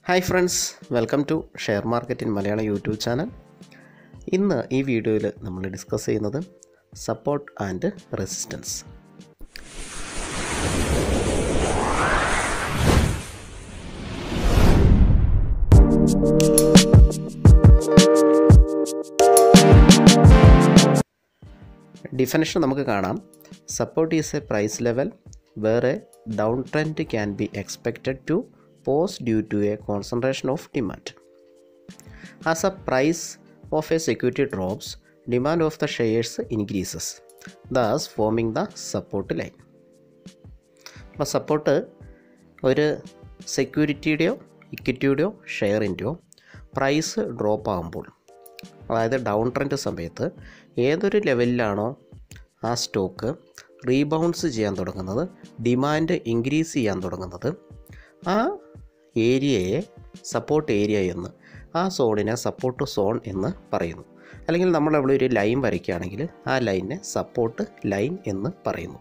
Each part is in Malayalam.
hi friends welcome to share market in Malayalam YouTube channel ഇന്ന് ഈ വീഡിയോയിൽ നമ്മൾ ഡിസ്കസ് ചെയ്യുന്നത് സപ്പോർട്ട് ആൻഡ് റെസിസ്റ്റൻസ് ഡിഫിനിഷൻ നമുക്ക് കാണാം support is a price level where a down trend can be expected to pause due to a concentration of demand as a price of a security drops demand of the shares increases thus forming the support line അപ്പോൾ സപ്പോർട്ട് ഒരു സെക്യൂരിറ്റിയുടെയോ ഇക്വിറ്റിയുടെയോ ഷെയറിൻ്റെയോ പ്രൈസ് ഡ്രോപ്പ് ആകുമ്പോൾ അതായത് ഡൗൺ ട്രെൻഡ് സമയത്ത് ഏതൊരു ലെവലിലാണോ ആ സ്റ്റോക്ക് റീബൗൺസ് ചെയ്യാൻ തുടങ്ങുന്നത് ഡിമാൻഡ് ഇൻക്രീസ് ചെയ്യാൻ തുടങ്ങുന്നത് ആ ഏരിയയെ സപ്പോർട്ട് ഏരിയ എന്ന് ആ സോണിനെ സപ്പോർട്ട് സോൺ എന്ന് പറയുന്നു അല്ലെങ്കിൽ നമ്മൾ അവിടെ ഒരു ലൈൻ വരയ്ക്കുകയാണെങ്കിൽ ആ ലൈനിനെ സപ്പോർട്ട് ലൈൻ എന്ന് പറയുന്നു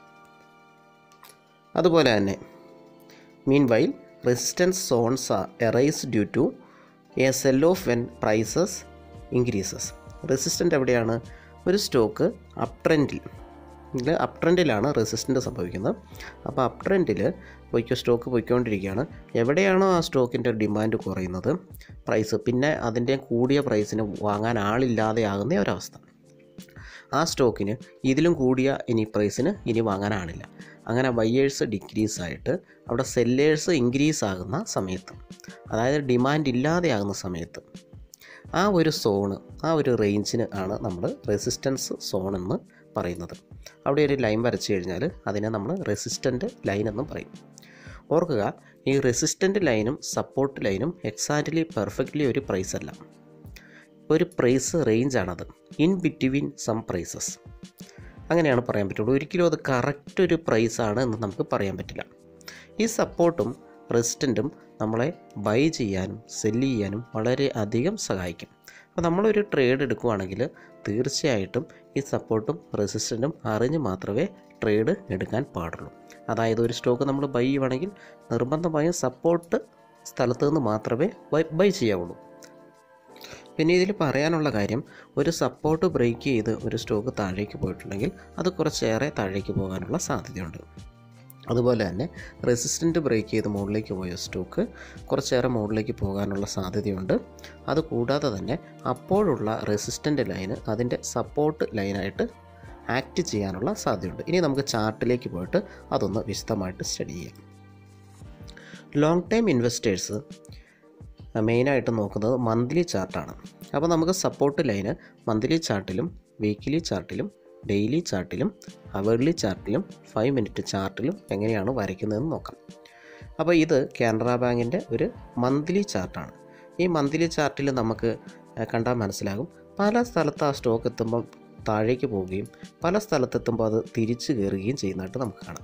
അതുപോലെ തന്നെ meanwhile resistance zones are arise due to a sell off when prices increases resistant എവിടെയാണ് ഒരു സ്റ്റോക്ക് അപ് ട്രെൻഡിൽ ഇതിൽ അപ് ട്രെൻഡിലാണ് റെസിസ്റ്റൻ്റ് സംഭവിക്കുന്നത് അപ്പോൾ അപ് ട്രെൻഡിൽ പൊയ്ക്കോ സ്റ്റോക്ക് പൊയ്ക്കൊണ്ടിരിക്കുകയാണ് എവിടെയാണോ ആ സ്റ്റോക്കിൻ്റെ ഡിമാൻഡ് കുറയുന്നത് പ്രൈസ് പിന്നെ അതിൻ്റെ കൂടിയ പ്രൈസിന് വാങ്ങാൻ ആളില്ലാതെ ആകുന്ന ഒരവസ്ഥ ആ സ്റ്റോക്കിന് ഇതിലും കൂടിയ ഇനി പ്രൈസിന് ഇനി വാങ്ങാൻ ആളില്ല അങ്ങനെ ബയ്യേഴ്സ് ഡിക്രീസ് ആയിട്ട് അവിടെ സെല്ലേഴ്സ് ഇൻക്രീസ് ആകുന്ന സമയത്ത് അതായത് ഡിമാൻഡ് ഇല്ലാതെയാകുന്ന സമയത്ത് ആ ഒരു സോണ് ആ ഒരു റേഞ്ചിന് ആണ് നമ്മൾ റെസിസ്റ്റൻസ് സോൺ എന്ന് പറയുന്നത് അവിടെ ഒരു ലൈൻ വരച്ചു കഴിഞ്ഞാൽ അതിനെ നമ്മൾ റെസിസ്റ്റൻ്റ് ലൈൻ എന്നും പറയും ഓർക്കുക ഈ റെസിസ്റ്റൻ്റ് ലൈനും സപ്പോർട്ട് ലൈനും എക്സാക്റ്റ്ലി പെർഫെക്റ്റ്ലി ഒരു പ്രൈസ് അല്ല ഒരു പ്രൈസ് റേഞ്ചാണത് ഇൻ ബിറ്റ്വീൻ സം പ്രൈസസ് അങ്ങനെയാണ് പറയാൻ പറ്റുള്ളൂ ഒരിക്കലും അത് കറക്റ്റ് ഒരു പ്രൈസാണ് എന്ന് നമുക്ക് പറയാൻ പറ്റില്ല ഈ സപ്പോർട്ടും റെസിസ്റ്റൻറ്റും നമ്മളെ ബൈ ചെയ്യാനും സെല്ല് ചെയ്യാനും വളരെ അധികം സഹായിക്കും അപ്പോൾ നമ്മളൊരു ട്രേഡ് എടുക്കുകയാണെങ്കിൽ തീർച്ചയായിട്ടും ഈ സപ്പോർട്ടും റെസിസ്റ്റൻറ്റും അറിഞ്ഞ് മാത്രമേ ട്രേഡ് എടുക്കാൻ പാടുള്ളൂ അതായത് ഒരു സ്റ്റോക്ക് നമ്മൾ ബൈ ചെയ്യുവാണെങ്കിൽ നിർബന്ധമായും സപ്പോർട്ട് സ്ഥലത്ത് നിന്ന് മാത്രമേ ബൈ ബൈ ചെയ്യാവുള്ളൂ പിന്നെ ഇതിൽ പറയാനുള്ള കാര്യം ഒരു സപ്പോർട്ട് ബ്രേക്ക് ചെയ്ത് ഒരു സ്റ്റോക്ക് താഴേക്ക് പോയിട്ടുണ്ടെങ്കിൽ അത് കുറച്ചേറെ താഴേക്ക് പോകാനുള്ള സാധ്യതയുണ്ട് അതുപോലെ തന്നെ റെസിസ്റ്റൻറ്റ് ബ്രേക്ക് ചെയ്ത് മുകളിലേക്ക് പോയ സ്റ്റോക്ക് കുറച്ചേറെ മുകളിലേക്ക് പോകാനുള്ള സാധ്യതയുണ്ട് അതുകൂടാതെ തന്നെ അപ്പോഴുള്ള റെസിസ്റ്റൻ്റ് ലൈന് അതിൻ്റെ സപ്പോർട്ട് ലൈനായിട്ട് ആക്ട് ചെയ്യാനുള്ള സാധ്യതയുണ്ട് ഇനി നമുക്ക് ചാർട്ടിലേക്ക് പോയിട്ട് അതൊന്ന് വിശദമായിട്ട് സ്റ്റഡി ചെയ്യാം ലോങ് ടൈം ഇൻവെസ്റ്റേഴ്സ് മെയിനായിട്ട് നോക്കുന്നത് മന്ത്ലി ചാർട്ടാണ് അപ്പോൾ നമുക്ക് സപ്പോർട്ട് ലൈന് മന്ത്ലി ചാർട്ടിലും വീക്കിലി ചാർട്ടിലും ഡെയിലി ചാർട്ടിലും അവേർലി ചാർട്ടിലും ഫൈവ് മിനിറ്റ് ചാർട്ടിലും എങ്ങനെയാണ് വരയ്ക്കുന്നതെന്ന് നോക്കാം അപ്പോൾ ഇത് കാനറ ബാങ്കിൻ്റെ ഒരു മന്ത്ലി ചാർട്ടാണ് ഈ മന്ത്ലി ചാർട്ടിൽ നമുക്ക് കണ്ടാൽ മനസ്സിലാകും പല സ്ഥലത്ത് ആ സ്റ്റോക്ക് എത്തുമ്പം താഴേക്ക് പോവുകയും പല സ്ഥലത്തെത്തുമ്പോൾ അത് തിരിച്ചു കയറുകയും ചെയ്യുന്നതായിട്ട് നമുക്ക് കാണാം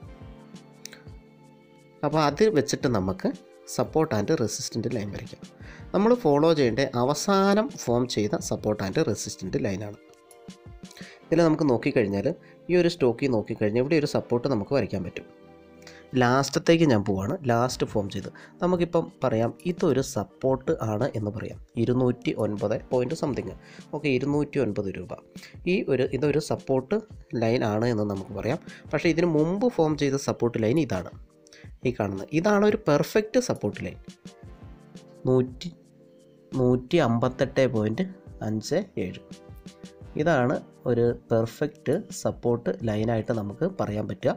അപ്പോൾ അത് വെച്ചിട്ട് നമുക്ക് സപ്പോർട്ട് ആൻഡ് റെസിസ്റ്റൻ്റ് ലൈൻ വരയ്ക്കാം നമ്മൾ ഫോളോ ചെയ്യേണ്ട അവസാനം ഫോം ചെയ്ത സപ്പോർട്ട് ആൻഡ് റെസിസ്റ്റൻ്റ് ലൈനാണ് ഇതിൽ നമുക്ക് നോക്കിക്കഴിഞ്ഞാൽ ഈ ഒരു സ്റ്റോക്കിൽ നോക്കിക്കഴിഞ്ഞാൽ ഇവിടെ ഒരു സപ്പോർട്ട് നമുക്ക് വരയ്ക്കാൻ പറ്റും ലാസ്റ്റത്തേക്ക് ഞാൻ പോവാണ് ലാസ്റ്റ് ഫോം ചെയ്ത് നമുക്കിപ്പം പറയാം ഇതൊരു സപ്പോർട്ട് ആണ് എന്ന് പറയാം ഇരുന്നൂറ്റി ഒൻപത് പോയിൻറ്റ് സംതിങ് ഓക്കെ ഇരുന്നൂറ്റി ഒൻപത് രൂപ ഈ ഒരു ഇതൊരു സപ്പോർട്ട് ലൈൻ ആണ് എന്ന് നമുക്ക് പറയാം പക്ഷേ ഇതിന് മുമ്പ് ഫോം ചെയ്ത സപ്പോർട്ട് ലൈൻ ഇതാണ് ഈ കാണുന്നത് ഇതാണ് ഒരു പെർഫെക്റ്റ് സപ്പോർട്ട് ലൈൻ നൂറ്റി നൂറ്റി അമ്പത്തെട്ട് പോയിൻറ്റ് അഞ്ച് ഏഴ് ഇതാണ് ഒരു പെർഫെക്റ്റ് സപ്പോർട്ട് ലൈനായിട്ട് നമുക്ക് പറയാൻ പറ്റുക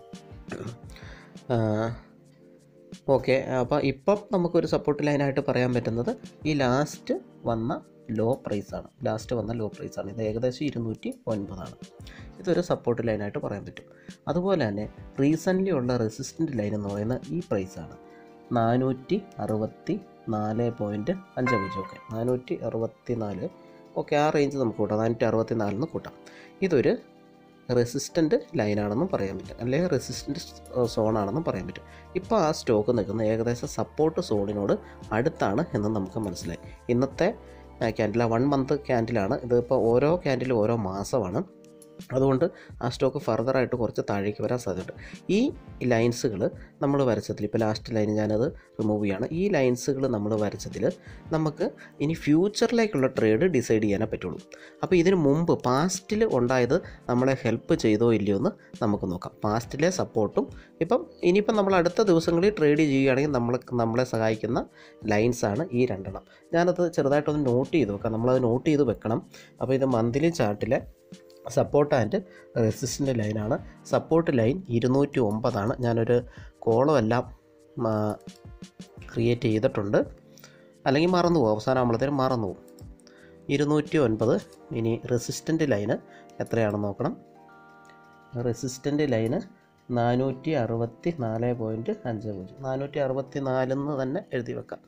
ഓക്കെ അപ്പോൾ ഇപ്പം നമുക്കൊരു സപ്പോർട്ട് ലൈനായിട്ട് പറയാൻ പറ്റുന്നത് ഈ ലാസ്റ്റ് വന്ന ലോ പ്രൈസാണ് ലാസ്റ്റ് വന്ന ലോ പ്രൈസാണ് ഇത് ഏകദേശം ഇരുന്നൂറ്റി ഒൻപതാണ് ഇതൊരു സപ്പോർട്ട് ലൈനായിട്ട് പറയാൻ പറ്റും അതുപോലെ തന്നെ റീസെൻ്റ്ലി ഉള്ള റെസിസ്റ്റൻ്റ് ലൈൻ എന്ന് പറയുന്നത് ഈ പ്രൈസാണ് നാനൂറ്റി അറുപത്തി നാല് പോയിൻറ്റ് അഞ്ച് പൂജ്യം ഓക്കെ നാനൂറ്റി അറുപത്തി നാല് ഓക്കെ ആ റേഞ്ച് നമുക്ക് കൂട്ടാം നാനൂറ്റി അറുപത്തി നാലിന് കൂട്ടാം ഇതൊരു റെസിസ്റ്റൻ്റ് ലൈനാണെന്നും പറയാൻ പറ്റും അല്ലെങ്കിൽ റെസിസ്റ്റൻ്റ് സോണാണെന്നും പറയാൻ പറ്റും ഇപ്പോൾ ആ സ്റ്റോക്ക് നിൽക്കുന്ന ഏകദേശം സപ്പോർട്ട് സോണിനോട് അടുത്താണ് എന്ന് നമുക്ക് മനസ്സിലായി ഇന്നത്തെ ക്യാൻഡിൽ വൺ മന്ത് ക്യാൻഡിലാണ് ഇതിപ്പോൾ ഓരോ ക്യാൻഡിലും ഓരോ മാസമാണ് അതുകൊണ്ട് ആ സ്റ്റോക്ക് ഫർദറായിട്ട് കുറച്ച് താഴേക്ക് വരാൻ സാധ്യതയുണ്ട് ഈ ലൈൻസുകൾ നമ്മൾ വരച്ചതിൽ ഇപ്പോൾ ലാസ്റ്റ് ലൈൻ ഞാനത് റിമൂവ് ചെയ്യാണ് ഈ ലൈൻസുകൾ നമ്മൾ വരച്ചതിൽ നമുക്ക് ഇനി ഫ്യൂച്ചറിലേക്കുള്ള ട്രേഡ് ഡിസൈഡ് ചെയ്യാനേ പറ്റുള്ളൂ അപ്പോൾ ഇതിന് മുമ്പ് പാസ്റ്റിൽ ഉണ്ടായത് നമ്മളെ ഹെൽപ്പ് ചെയ്തോ ഇല്ലയോ എന്ന് നമുക്ക് നോക്കാം പാസ്റ്റിലെ സപ്പോർട്ടും ഇപ്പം ഇനിയിപ്പം നമ്മൾ അടുത്ത ദിവസങ്ങളിൽ ട്രേഡ് ചെയ്യുകയാണെങ്കിൽ നമ്മൾ നമ്മളെ സഹായിക്കുന്ന ലൈൻസാണ് ഈ രണ്ടെണ്ണം ഞാനത് ചെറുതായിട്ടൊന്ന് നോട്ട് ചെയ്ത് വെക്കാം നമ്മളത് നോട്ട് ചെയ്ത് വെക്കണം അപ്പോൾ ഇത് മന്ത്ലി ചാർട്ടിലെ സപ്പോർട്ട് ആൻഡ് റെസിസ്റ്റൻ്റ് ലൈനാണ് സപ്പോർട്ട് ലൈൻ ഇരുന്നൂറ്റി ഒമ്പതാണ് ഞാനൊരു കോളം എല്ലാം ക്രിയേറ്റ് ചെയ്തിട്ടുണ്ട് അല്ലെങ്കിൽ മറന്നു പോകും അവസാനം ആകുമ്പോഴത്തേനും മറന്നു പോകും ഇരുന്നൂറ്റി ഒൻപത് ഇനി റെസിസ്റ്റൻ്റ് ലൈന് എത്രയാണെന്ന് നോക്കണം റെസിസ്റ്റൻ്റ് ലൈന് നാനൂറ്റി അറുപത്തി നാല് പോയിൻറ്റ് അഞ്ച് പൂജ്യം നാനൂറ്റി അറുപത്തി നാലെന്ന് തന്നെ എഴുതി വെക്കാം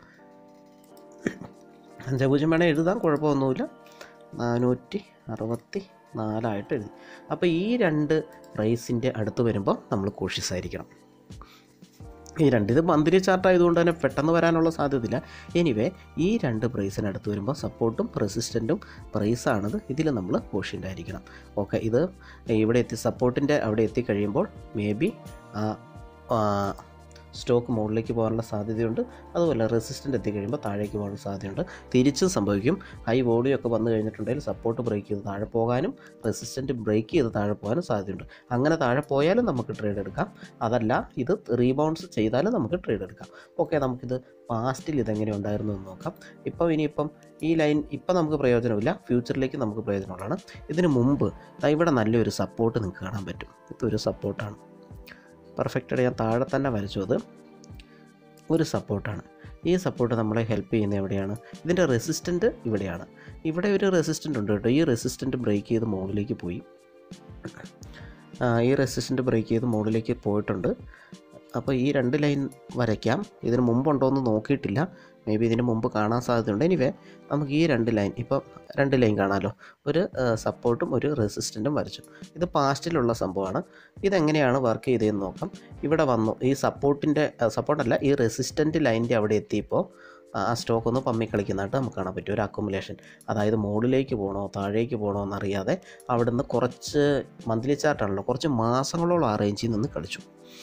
അഞ്ച് പൂജ്യം വേണേൽ എഴുതാം കുഴപ്പമൊന്നുമില്ല നാനൂറ്റി അറുപത്തി നാലായിട്ട് എഴുതി അപ്പോൾ ഈ രണ്ട് പ്രൈസിൻ്റെ അടുത്ത് വരുമ്പോൾ നമ്മൾ കോഷ്യസ് ആയിരിക്കണം ഈ രണ്ട് ഇത് മന്ത്ലി ചാർട്ട് ആയതുകൊണ്ട് തന്നെ പെട്ടെന്ന് വരാനുള്ള സാധ്യതയില്ല എനിവേ ഈ രണ്ട് പ്രൈസിനടുത്ത് വരുമ്പോൾ സപ്പോർട്ടും റെസിസ്റ്റൻറ്റും പ്രൈസാണത് ഇതിൽ നമ്മൾ കോഷ്യൻ്റ് ആയിരിക്കണം ഓക്കെ ഇത് ഇവിടെ എത്തി സപ്പോർട്ടിൻ്റെ അവിടെ എത്തിക്കഴിയുമ്പോൾ മേ ബി സ്റ്റോക്ക് മുകളിലേക്ക് പോകാനുള്ള സാധ്യതയുണ്ട് അതുപോലെ റെസിസ്റ്റൻ്റ് എത്തിക്കഴിയുമ്പോൾ താഴേക്ക് പോകാനുള്ള സാധ്യതയുണ്ട് തിരിച്ചും സംഭവിക്കും ഹൈ വോളിയം ഒക്കെ വന്നു കഴിഞ്ഞിട്ടുണ്ടെങ്കിൽ സപ്പോർട്ട് ബ്രേക്ക് ചെയ്ത് താഴെ പോകാനും റെസിസ്റ്റൻറ്റ് ബ്രേക്ക് ചെയ്ത് താഴെ പോകാനും സാധ്യതയുണ്ട് അങ്ങനെ താഴെ പോയാലും നമുക്ക് ട്രേഡ് എടുക്കാം അതല്ല ഇത് റീബൗൺസ് ചെയ്താലും നമുക്ക് ട്രേഡ് എടുക്കാം ഓക്കെ നമുക്കിത് പാസ്റ്റിൽ ഇതെങ്ങനെ ഉണ്ടായിരുന്നു എന്ന് നോക്കാം ഇപ്പം ഇനിയിപ്പം ഈ ലൈൻ ഇപ്പം നമുക്ക് പ്രയോജനമില്ല ഫ്യൂച്ചറിലേക്ക് നമുക്ക് പ്രയോജനമുള്ളതാണ് ഇതിന് മുമ്പ് ദാ ഇവിടെ നല്ലൊരു സപ്പോർട്ട് നിങ്ങൾക്ക് കാണാൻ പറ്റും ഇതൊരു സപ്പോർട്ടാണ് പെർഫെക്റ്റായിട്ട് ഞാൻ താഴെ തന്നെ വരച്ചു അത് ഒരു സപ്പോർട്ടാണ് ഈ സപ്പോർട്ട് നമ്മളെ ഹെൽപ്പ് ചെയ്യുന്നത് എവിടെയാണ് ഇതിൻ്റെ റെസിസ്റ്റൻറ്റ് ഇവിടെയാണ് ഇവിടെ ഒരു റെസിസ്റ്റൻ്റ് ഉണ്ട് കേട്ടോ ഈ റെസിസ്റ്റൻറ്റ് ബ്രേക്ക് ചെയ്ത് മുകളിലേക്ക് പോയി ആ, ഈ റെസിസ്റ്റൻറ്റ് ബ്രേക്ക് ചെയ്ത് മുകളിലേക്ക് പോയിട്ടുണ്ട് അപ്പോൾ ഈ രണ്ട് ലൈൻ വരയ്ക്കാം ഇതിന് മുമ്പുണ്ടോ എന്ന് നോക്കിയിട്ടില്ല മേ ബി ഇതിന് മുമ്പ് കാണാൻ സാധ്യതയുണ്ട് എനിവേ നമുക്ക് ഈ രണ്ട് ലൈൻ ഇപ്പോൾ രണ്ട് ലൈൻ കാണാമല്ലോ ഒരു സപ്പോർട്ടും ഒരു റെസിസ്റ്റൻറ്റും വരച്ചു ഇത് പാസ്റ്റിലുള്ള സംഭവമാണ് ഇതെങ്ങനെയാണ് വർക്ക് ചെയ്തതെന്ന് നോക്കാം ഇവിടെ വന്നു ഈ സപ്പോർട്ടിൻ്റെ സപ്പോർട്ടല്ല ഈ റെസിസ്റ്റൻറ്റ് ലൈനിൻ്റെ അവിടെ എത്തിയപ്പോൾ ആ സ്റ്റോക്ക് ഒന്ന് പമ്മി കളിക്കുന്നതായിട്ട് നമുക്ക് കാണാൻ പറ്റും ഒരു അക്കുമുലേഷൻ അതായത് മുകളിലേക്ക് പോകണോ താഴേക്ക് പോകണോ എന്നറിയാതെ അവിടുന്ന് കുറച്ച് മന്ത്ലി ചാർട്ടാണല്ലോ കുറച്ച് മാസങ്ങളോളം ആ റേഞ്ചിൽ നിന്ന് കളിച്ചു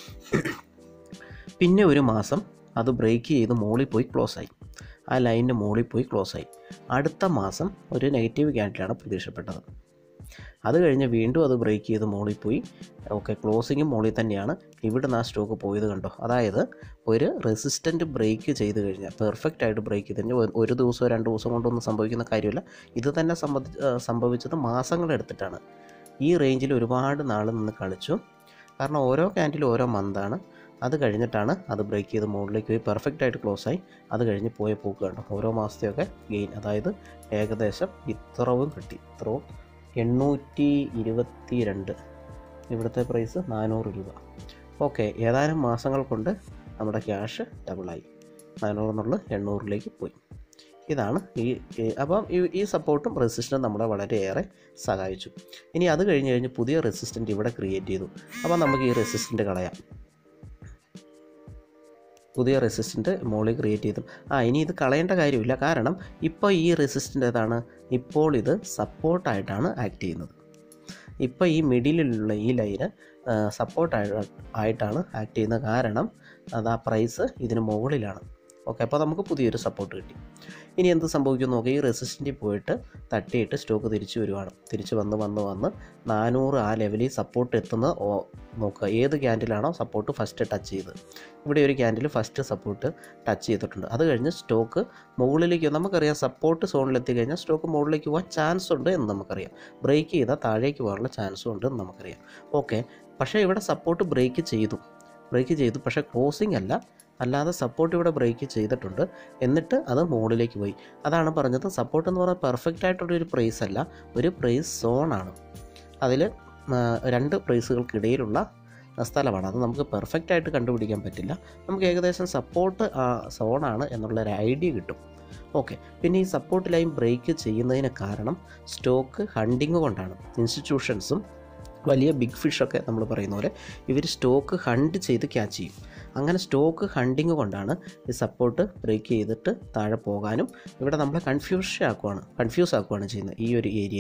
പിന്നെ ഒരു മാസം അത് ബ്രേക്ക് ചെയ്ത് മുകളിൽ പോയി ക്ലോസ് ആയി ആ ലൈനിന് മുകളിൽ പോയി ക്ലോസ് ആയി അടുത്ത മാസം ഒരു നെഗറ്റീവ് ക്യാൻഡിലാണ് പ്രതീക്ഷപ്പെട്ടത് അത് കഴിഞ്ഞ് വീണ്ടും അത് ബ്രേക്ക് ചെയ്ത് മുകളിൽ പോയി ഓക്കെ ക്ലോസിങ്ങും മുകളിൽ തന്നെയാണ് ഇവിടുന്ന് ആ സ്റ്റോക്ക് പോയത് കണ്ടോ അതായത് ഒരു റെസിസ്റ്റൻറ്റ് ബ്രേക്ക് ചെയ്ത് കഴിഞ്ഞാൽ പെർഫെക്റ്റ് ആയിട്ട് ബ്രേക്ക് ചെയ്ത് കഴിഞ്ഞാൽ ഒരു- ഒരു ദിവസമോ രണ്ട് ദിവസം കൊണ്ടൊന്നും സംഭവിക്കുന്ന കാര്യമില്ല ഇത് തന്നെ സംബന്ധി ആ, സംഭവിച്ചത് മാസങ്ങളെടുത്തിട്ടാണ് ഈ റേഞ്ചിൽ ഒരുപാട് നാൾ നിന്ന് കളിച്ചു കാരണം ഓരോ ക്യാൻഡിലും ഓരോ മന്താണ് അത് കഴിഞ്ഞിട്ടാണ് അത് ബ്രേക്ക് ചെയ്ത് മുകളിലേക്ക് പോയി പെർഫെക്റ്റ് ആയിട്ട് ക്ലോസ് ആയി അത് കഴിഞ്ഞ് പോയ പോക്ക് കണ്ടോ ഓരോ മാസത്തെയൊക്കെ ഗെയിൻ അതായത് ഏകദേശം ഇത്രവും കിട്ടി ഇത്രവും എണ്ണൂറ്റി ഇരുപത്തി രണ്ട് ഇവിടുത്തെ പ്രൈസ് നാനൂറ് രൂപ ഓക്കെ ഏതാനും മാസങ്ങൾ കൊണ്ട് നമ്മുടെ ക്യാഷ് ഡബിളായി നാനൂറ് എന്നുള്ളത് എണ്ണൂറിലേക്ക് പോയി ഇതാണ് ഈ ഈ- അപ്പം ഈ ഈ സപ്പോർട്ടും റെസിസ്റ്റൻറ്റും നമ്മളെ വളരെയേറെ സഹായിച്ചു ഇനി അത് കഴിഞ്ഞ് കഴിഞ്ഞ് പുതിയ റെസിസ്റ്റൻറ്റ് ഇവിടെ ക്രിയേറ്റ് ചെയ്തു അപ്പം നമുക്ക് ഈ റെസിസ്റ്റൻറ്റ് കളയാം പുതിയ റെസിസ്റ്റൻറ്റ് മുകളിൽ ക്രിയേറ്റ് ചെയ്തു ആ ഇനി ഇത് കളയേണ്ട കാര്യമില്ല കാരണം ഇപ്പോൾ ഈ റെസിസ്റ്റൻ്റ് ഏതാണ് ഇപ്പോൾ ഇത് സപ്പോർട്ടായിട്ടാണ് ആക്ട് ചെയ്യുന്നത് ഇപ്പോൾ ഈ മിഡിലുള്ള ഈ ലൈന് സപ്പോർട്ട് ആയിട്ടാണ് ആക്ട് ചെയ്യുന്നത് കാരണം അത് ആ പ്രൈസ് ഇതിന് മുകളിലാണ് ഓക്കെ അപ്പോൾ നമുക്ക് പുതിയൊരു സപ്പോർട്ട് കിട്ടി ഇനി എന്ത് സംഭവിക്കും നോക്കുക ഈ റെസിസ്റ്റൻറ്റിൽ പോയിട്ട് തട്ടിയിട്ട് സ്റ്റോക്ക് തിരിച്ചു വരുവാണ് തിരിച്ച് വന്ന് വന്ന് വന്ന് നാനൂറ് ആ ലെവലിൽ സപ്പോർട്ട് എത്തുന്ന ഓ- നോക്കുക ഏത് ക്യാൻഡിലാണോ സപ്പോർട്ട് ഫസ്റ്റ് ടച്ച് ചെയ്ത് ഇവിടെ ഒരു ക്യാൻഡിൽ ഫസ്റ്റ് സപ്പോർട്ട് ടച്ച് ചെയ്തിട്ടുണ്ട് അത് കഴിഞ്ഞ് സ്റ്റോക്ക് മുകളിലേക്ക് നമുക്കറിയാം സപ്പോർട്ട് സോണിലെത്തി കഴിഞ്ഞാൽ സ്റ്റോക്ക് മുകളിലേക്ക് പോകാൻ ചാൻസ് ഉണ്ട് എന്ന് നമുക്കറിയാം ബ്രേക്ക് ചെയ്താൽ താഴേക്ക് പോകാനുള്ള ചാൻസും ഉണ്ട് എന്ന് നമുക്കറിയാം ഓക്കെ പക്ഷേ ഇവിടെ സപ്പോർട്ട് ബ്രേക്ക് ചെയ്തു ബ്രേക്ക് ചെയ്തു പക്ഷേ ക്ലോസിംഗ് അല്ല അല്ലാതെ സപ്പോർട്ട് ഇവിടെ ബ്രേക്ക് ചെയ്തിട്ടുണ്ട് എന്നിട്ട് അത് മുകളിലേക്ക് പോയി അതാണ് പറഞ്ഞത് സപ്പോർട്ട് എന്ന് പറഞ്ഞാൽ പെർഫെക്റ്റ് ആയിട്ടുള്ള ഒരു പ്രൈസ് അല്ല ഒരു പ്രൈസ് സോണാണ് അതിൽ രണ്ട് പ്രൈസുകൾക്കിടയിലുള്ള സ്ഥലമാണ് അത് നമുക്ക് പെർഫെക്റ്റ് ആയിട്ട് കണ്ടുപിടിക്കാൻ പറ്റില്ല നമുക്ക് ഏകദേശം സപ്പോർട്ട് സോണാണ് എന്നുള്ളൊരു ഐഡിയ കിട്ടും ഓക്കെ പിന്നെ ഈ സപ്പോർട്ട് ലൈൻ ബ്രേക്ക് ചെയ്യുന്നതിന് കാരണം സ്റ്റോക്ക് ഹണ്ടിങ് കൊണ്ടാണ് ഇൻസ്റ്റിറ്റ്യൂഷൻസും വലിയ ബിഗ് ഫിഷൊക്കെ നമ്മൾ പറയുന്ന പോലെ ഇവർ സ്റ്റോക്ക് ഹണ്ട് ചെയ്ത് ക്യാച്ച് ചെയ്യും അങ്ങനെ സ്റ്റോക്ക് ഹണ്ടിങ് കൊണ്ടാണ് ഈ സപ്പോർട്ട് ബ്രേക്ക് ചെയ്തിട്ട് താഴെ പോകാനും ഇവിടെ നമ്മളെ കൺഫ്യൂഷൻ ആക്കുവാണ് കൺഫ്യൂസ് ആക്കുവാണ് ചെയ്യുന്നത് ഈ ഒരു ഏരിയയിൽ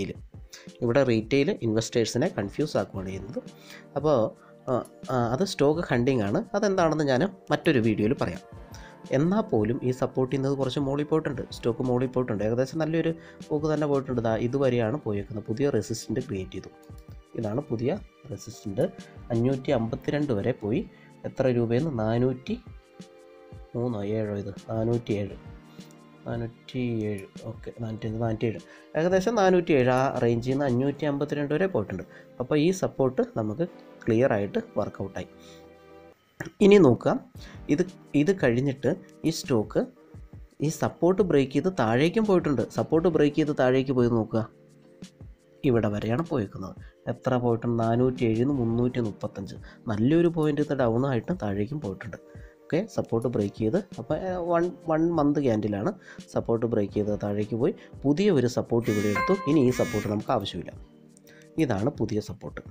ഇവിടെ റീറ്റെയിൽ ഇൻവെസ്റ്റേഴ്സിനെ കൺഫ്യൂസ് ആക്കുകയാണ് ചെയ്യുന്നത് അപ്പോൾ ആ, ആ, അത് സ്റ്റോക്ക് ഹണ്ടിങ് ആണ് അതെന്താണെന്ന് ഞാൻ മറ്റൊരു വീഡിയോയിൽ പറയാം എന്നാൽ പോലും ഈ സപ്പോർട്ട് ചെയ്യുന്നത് കുറച്ച് മുകളിൽ പോയിട്ടുണ്ട് സ്റ്റോക്ക് മുകളിൽ പോയിട്ടുണ്ട് ഏകദേശം നല്ലൊരു പോക്ക് തന്നെ പോയിട്ടുണ്ട് ദാ ഇതുവരെയാണ് പോയേക്കുന്നത് പുതിയ റെസിസ്റ്റൻ്റ് ക്രിയേറ്റ് ചെയ്തു ഇതാണ് പുതിയ റെസിസ്റ്റൻ്റ് അഞ്ഞൂറ്റി അമ്പത്തിരണ്ട് വരെ പോയി എത്ര രൂപയിൽ നിന്ന് നാനൂറ്റി മൂന്നോ ഏഴോ ഇത് നാനൂറ്റി ഏഴ് നാനൂറ്റി ഏഴ് ഓക്കെ നാനൂറ്റി നാനൂറ്റി ഏഴ് ഏകദേശം നാനൂറ്റി ഏഴ് ആ റേഞ്ചിൽ നിന്ന് അഞ്ഞൂറ്റി അമ്പത്തിരണ്ട് വരെ പോയിട്ടുണ്ട് അപ്പോൾ ഈ സപ്പോർട്ട് നമുക്ക് ക്ലിയർ ആയിട്ട് വർക്കൗട്ടായി ഇനി നോക്കാം ഇത് ഇത് കഴിഞ്ഞിട്ട് ഈ സ്റ്റോക്ക് ഈ സപ്പോർട്ട് ബ്രേക്ക് ചെയ്ത് താഴേക്കും പോയിട്ടുണ്ട് സപ്പോർട്ട് ബ്രേക്ക് ചെയ്ത് താഴേക്ക് പോയി നോക്കുക ഇവിടെ വരെയാണ് പോയേക്കുന്നത് എത്ര പോയിട്ടുണ്ട് നാനൂറ്റി ഏഴിന്ന് മുന്നൂറ്റി മുപ്പത്തഞ്ച് നല്ലൊരു പോയിന്റ് ഡൗൺ ആയിട്ട് താഴേക്കും പോയിട്ടുണ്ട് ഓക്കെ സപ്പോർട്ട് ബ്രേക്ക് ചെയ്ത് അപ്പോൾ വൺ വൺ മന്ത് ക്യാൻഡിലാണ് സപ്പോർട്ട് ബ്രേക്ക് ചെയ്ത് താഴേക്ക് പോയി പുതിയ ഒരു സപ്പോർട്ട് ഇവിടെ എടുത്തു ഇനി ഈ സപ്പോർട്ട് നമുക്ക് ആവശ്യമില്ല ഇതാണ് പുതിയ സപ്പോർട്ട്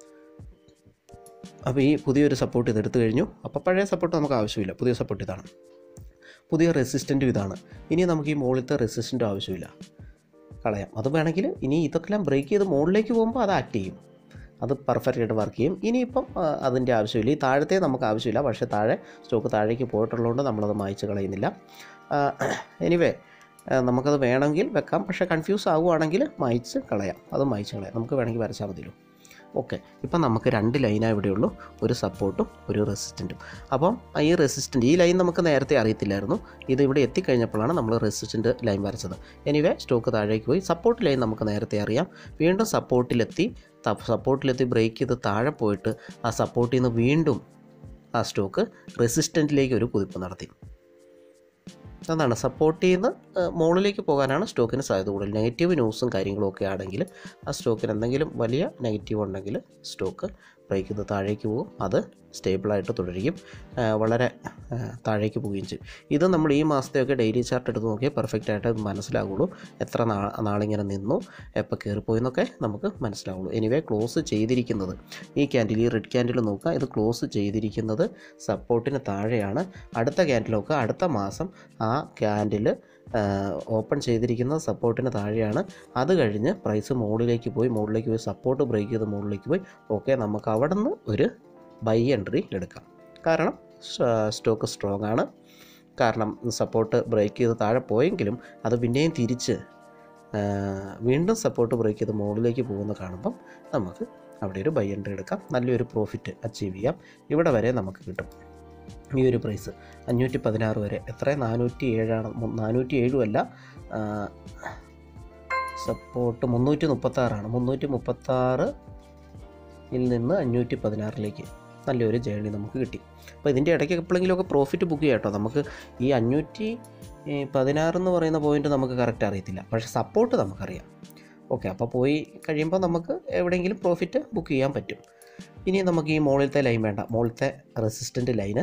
അപ്പോൾ ഈ പുതിയൊരു സപ്പോർട്ട് ഇതെടുത്തു കഴിഞ്ഞു അപ്പോൾ പഴയ സപ്പോർട്ട് നമുക്ക് ആവശ്യമില്ല പുതിയ സപ്പോർട്ട് ഇതാണ് പുതിയ റെസിസ്റ്റൻറ്റും ഇതാണ് ഇനി നമുക്ക് ഈ മുകളിലത്തെ റെസിസ്റ്റൻറ്റും ആവശ്യമില്ല കളയാം അത് വേണമെങ്കിൽ ഇനി ഇതൊക്കെല്ലാം ബ്രേക്ക് ചെയ്ത് മുകളിലേക്ക് പോകുമ്പോൾ അത് ആക്ട് ചെയ്യും അത് പെർഫെക്റ്റ് ആയിട്ട് വർക്ക് ചെയ്യും ഇനിയിപ്പം ആ, അതിൻ്റെ ആവശ്യമില്ല ഈ താഴത്തെ നമുക്ക് ആവശ്യമില്ല പക്ഷേ താഴെ സ്റ്റോക്ക് താഴേക്ക് പോയിട്ടുള്ളതുകൊണ്ട് നമ്മളത് മായ്ച്ച് കളയുന്നില്ല എനിവേ നമുക്കത് വേണമെങ്കിൽ വെക്കാം പക്ഷേ കൺഫ്യൂസ് ആവുകയാണെങ്കിൽ മായ്ച്ച് കളയാം അത് മായ്ച്ച് കളയാം നമുക്ക് വേണമെങ്കിൽ വരച്ചാൽ മതിയല്ലോ ഓക്കെ ഇപ്പം നമുക്ക് രണ്ട് ലൈനാണ് ഇവിടെയുള്ളൂ ഒരു സപ്പോർട്ടും ഒരു റെസിസ്റ്റൻറ്റും അപ്പം ഈ റെസിസ്റ്റൻറ്റ് ഈ ലൈൻ നമുക്ക് നേരത്തെ അറിയത്തില്ലായിരുന്നു ഇത് ഇവിടെ എത്തിക്കഴിഞ്ഞപ്പോഴാണ് നമ്മൾ റെസിസ്റ്റൻറ്റ് ലൈൻ വരച്ചത് എനിവേ സ്റ്റോക്ക് താഴേക്ക് പോയി സപ്പോർട്ട് ലൈൻ നമുക്ക് നേരത്തെ അറിയാം വീണ്ടും സപ്പോർട്ടിലെത്തി സപ്പോർട്ടിലെത്തി ബ്രേക്ക് ചെയ്ത് താഴെ പോയിട്ട് ആ സപ്പോർട്ടിൽ നിന്ന് വീണ്ടും ആ സ്റ്റോക്ക് റെസിസ്റ്റൻറ്റിലേക്ക് ഒരു കുതിപ്പ് നടത്തി അതാണ് സപ്പോർട്ടിൽ നിന്ന് മുകളിലേക്ക് പോകാനാണ് സ്റ്റോക്കിന് സാധ്യത കൂടുതൽ നെഗറ്റീവ് ന്യൂസും കാര്യങ്ങളും ഒക്കെ ആണെങ്കിൽ ആ സ്റ്റോക്കിന് എന്തെങ്കിലും വലിയ നെഗറ്റീവ് ഉണ്ടെങ്കിൽ സ്റ്റോക്ക് ബ്രേക്ക് ചെയ്ത് താഴേക്ക് പോകും അത് സ്റ്റേബിളായിട്ട് തുടരുകയും ആ, വളരെ ആ, താഴേക്ക് പോവുകയും ചെയ്യും ഇത് നമ്മൾ ഈ മാസത്തെയൊക്കെ ഡെയിലി ചാർട്ട് എടുത്ത് നോക്കിയാൽ പെർഫെക്റ്റ് ആയിട്ട് അത് മനസ്സിലാകുള്ളൂ എത്ര നാ നാളിങ്ങനെ നിന്നു എപ്പോൾ കയറിപ്പോയി എന്നൊക്കെ നമുക്ക് മനസ്സിലാവുള്ളൂ എനിവേ ക്ലോസ് ചെയ്തിരിക്കുന്നത് ഈ ക്യാൻഡിൽ ഈ റെഡ് ക്യാൻഡിൽ നോക്കുക ഇത് ക്ലോസ് ചെയ്തിരിക്കുന്നത് സപ്പോർട്ടിന് താഴെയാണ് അടുത്ത ക്യാൻഡിൽ നോക്കുക അടുത്ത മാസം ആ ക്യാൻഡിൽ ഓപ്പൺ ചെയ്തിരിക്കുന്നത് സപ്പോർട്ടിന് താഴെയാണ് അത് കഴിഞ്ഞ് പ്രൈസ് മുകളിലേക്ക് പോയി മുകളിലേക്ക് പോയി സപ്പോർട്ട് ബ്രേക്ക് ചെയ്ത് മുകളിലേക്ക് പോയി ഓക്കെ നമുക്ക് അവിടെ നിന്ന് ഒരു ബൈ എൻട്രി എടുക്കാം കാരണം സ്റ്റോക്ക് സ്ട്രോങ് ആണ് കാരണം സപ്പോർട്ട് ബ്രേക്ക് ചെയ്ത് താഴെ പോയെങ്കിലും അത് പിന്നെയും തിരിച്ച് ആ, വീണ്ടും സപ്പോർട്ട് ബ്രേക്ക് ചെയ്ത് മുകളിലേക്ക് പോകുന്ന കാണുമ്പം നമുക്ക് അവിടെ ഒരു ബൈ എൻട്രി എടുക്കാം നല്ലൊരു പ്രോഫിറ്റ് അച്ചീവ് ചെയ്യാം ഇവിടെ വരെ നമുക്ക് കിട്ടും ഈ ഒരു പ്രൈസ് അഞ്ഞൂറ്റി പതിനാറ് വരെ എത്ര നാനൂറ്റി ഏഴാണ് മു- നാനൂറ്റി ഏഴും അല്ല സപ്പോർട്ട് മുന്നൂറ്റി മുപ്പത്താറാണ് മുന്നൂറ്റി മുപ്പത്താറ് ിൽ നിന്ന് അഞ്ഞൂറ്റി പതിനാറിലേക്ക് നല്ലൊരു ജേണി നമുക്ക് കിട്ടി അപ്പോൾ ഇതിൻ്റെ ഇടയ്ക്ക് എപ്പോഴെങ്കിലുമൊക്കെ പ്രോഫിറ്റ് ബുക്ക് ചെയ്യാം കേട്ടോ നമുക്ക് ഈ അഞ്ഞൂറ്റി പതിനാറ് എന്ന് പറയുന്ന പോയിന്റ് നമുക്ക് കറക്റ്റ് അറിയത്തില്ല പക്ഷേ സപ്പോർട്ട് നമുക്കറിയാം ഓക്കെ അപ്പോൾ പോയി കഴിയുമ്പോൾ നമുക്ക് എവിടെയെങ്കിലും പ്രോഫിറ്റ് ബുക്ക് ചെയ്യാൻ പറ്റും ഇനി നമുക്ക് ഈ മുകളിലത്തെ ലൈൻ വേണ്ട മുകളിലത്തെ റെസിസ്റ്റൻ്റ് ലൈന്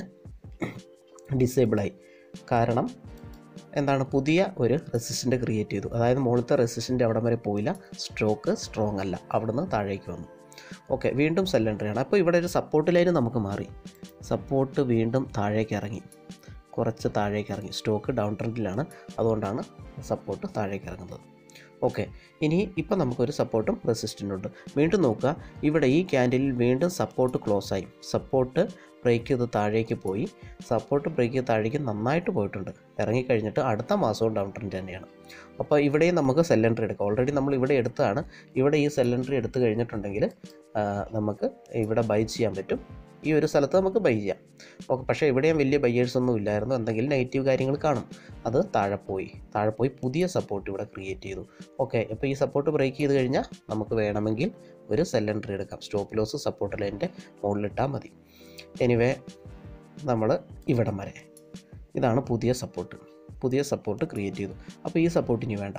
ഡിസേബിളായി കാരണം എന്താണ് പുതിയ ഒരു റെസിസ്റ്റൻ്റ് ക്രിയേറ്റ് ചെയ്തു അതായത് മുകളിലത്തെ റെസിസ്റ്റൻ്റ് അവിടം വരെ പോയില്ല സ്ട്രോക്ക് സ്ട്രോങ് അല്ല അവിടുന്ന് താഴേക്ക് വന്നു ഓക്കെ വീണ്ടും സെൽ എൻട്രിയാണ് അപ്പോൾ ഇവിടെ ഒരു സപ്പോർട്ട് ലൈൻ നമുക്ക് മാറി സപ്പോർട്ട് വീണ്ടും താഴേക്ക് ഇറങ്ങി കുറച്ച് താഴേക്ക് ഇറങ്ങി സ്റ്റോക്ക് ഡൗൺ ട്രെൻഡിലാണ് അതുകൊണ്ടാണ് സപ്പോർട്ട് താഴേക്ക് ഇറങ്ങുന്നത് ഓക്കെ ഇനി ഇപ്പം നമുക്കൊരു സപ്പോർട്ടും റെസിസ്റ്റൻ്റും ഉണ്ട് വീണ്ടും നോക്കുക ഇവിടെ ഈ ക്യാൻഡിലിൽ വീണ്ടും സപ്പോർട്ട് ക്ലോസ് ആയി സപ്പോർട്ട് ബ്രേക്ക് ചെയ്ത് താഴേക്ക് പോയി സപ്പോർട്ട് ബ്രേക്ക് ചെയ്ത് താഴേക്ക് നന്നായിട്ട് പോയിട്ടുണ്ട് ഇറങ്ങിക്കഴിഞ്ഞിട്ട് അടുത്ത മാസവും ഡൗൺ ട്രെൻഡ് തന്നെയാണ് അപ്പോൾ ഇവിടെയും നമുക്ക് സെൽ എൻട്രി എടുക്കാം ഓൾറെഡി നമ്മൾ ഇവിടെ എടുത്തതാണ് ഇവിടെ ഈ സെൽ എൻട്രി എടുത്തു കഴിഞ്ഞിട്ടുണ്ടെങ്കിൽ ആ, നമുക്ക് ഇവിടെ ബൈ ചെയ്യാൻ പറ്റും ഈ ഒരു സ്ഥലത്ത് നമുക്ക് ബൈ ചെയ്യാം ഓക്കെ പക്ഷേ ഇവിടെയും വലിയ ബയ്യേഴ്സ് ഒന്നും ഇല്ലായിരുന്നു എന്തെങ്കിലും നെഗറ്റീവ് കാര്യങ്ങൾ കാണും അത് താഴെ പോയി താഴെ പോയി പുതിയ സപ്പോർട്ട് ഇവിടെ ക്രിയേറ്റ് ചെയ്തു ഓക്കെ അപ്പോൾ ഈ സപ്പോർട്ട് ബ്രേക്ക് ചെയ്ത് കഴിഞ്ഞാൽ നമുക്ക് വേണമെങ്കിൽ ഒരു സെൽ എൻട്രി എടുക്കാം സ്റ്റോപ്പ് ലോസ് സപ്പോർട്ട് ലൈനിൻ്റെ മുകളിലിട്ടാൽ മതി എനിവേ നമ്മൾ ഇവിടം വരെ ഇതാണ് പുതിയ സപ്പോർട്ട് പുതിയ സപ്പോർട്ട് ക്രിയേറ്റ് ചെയ്തു അപ്പോൾ ഈ സപ്പോർട്ട് ഇനി വേണ്ട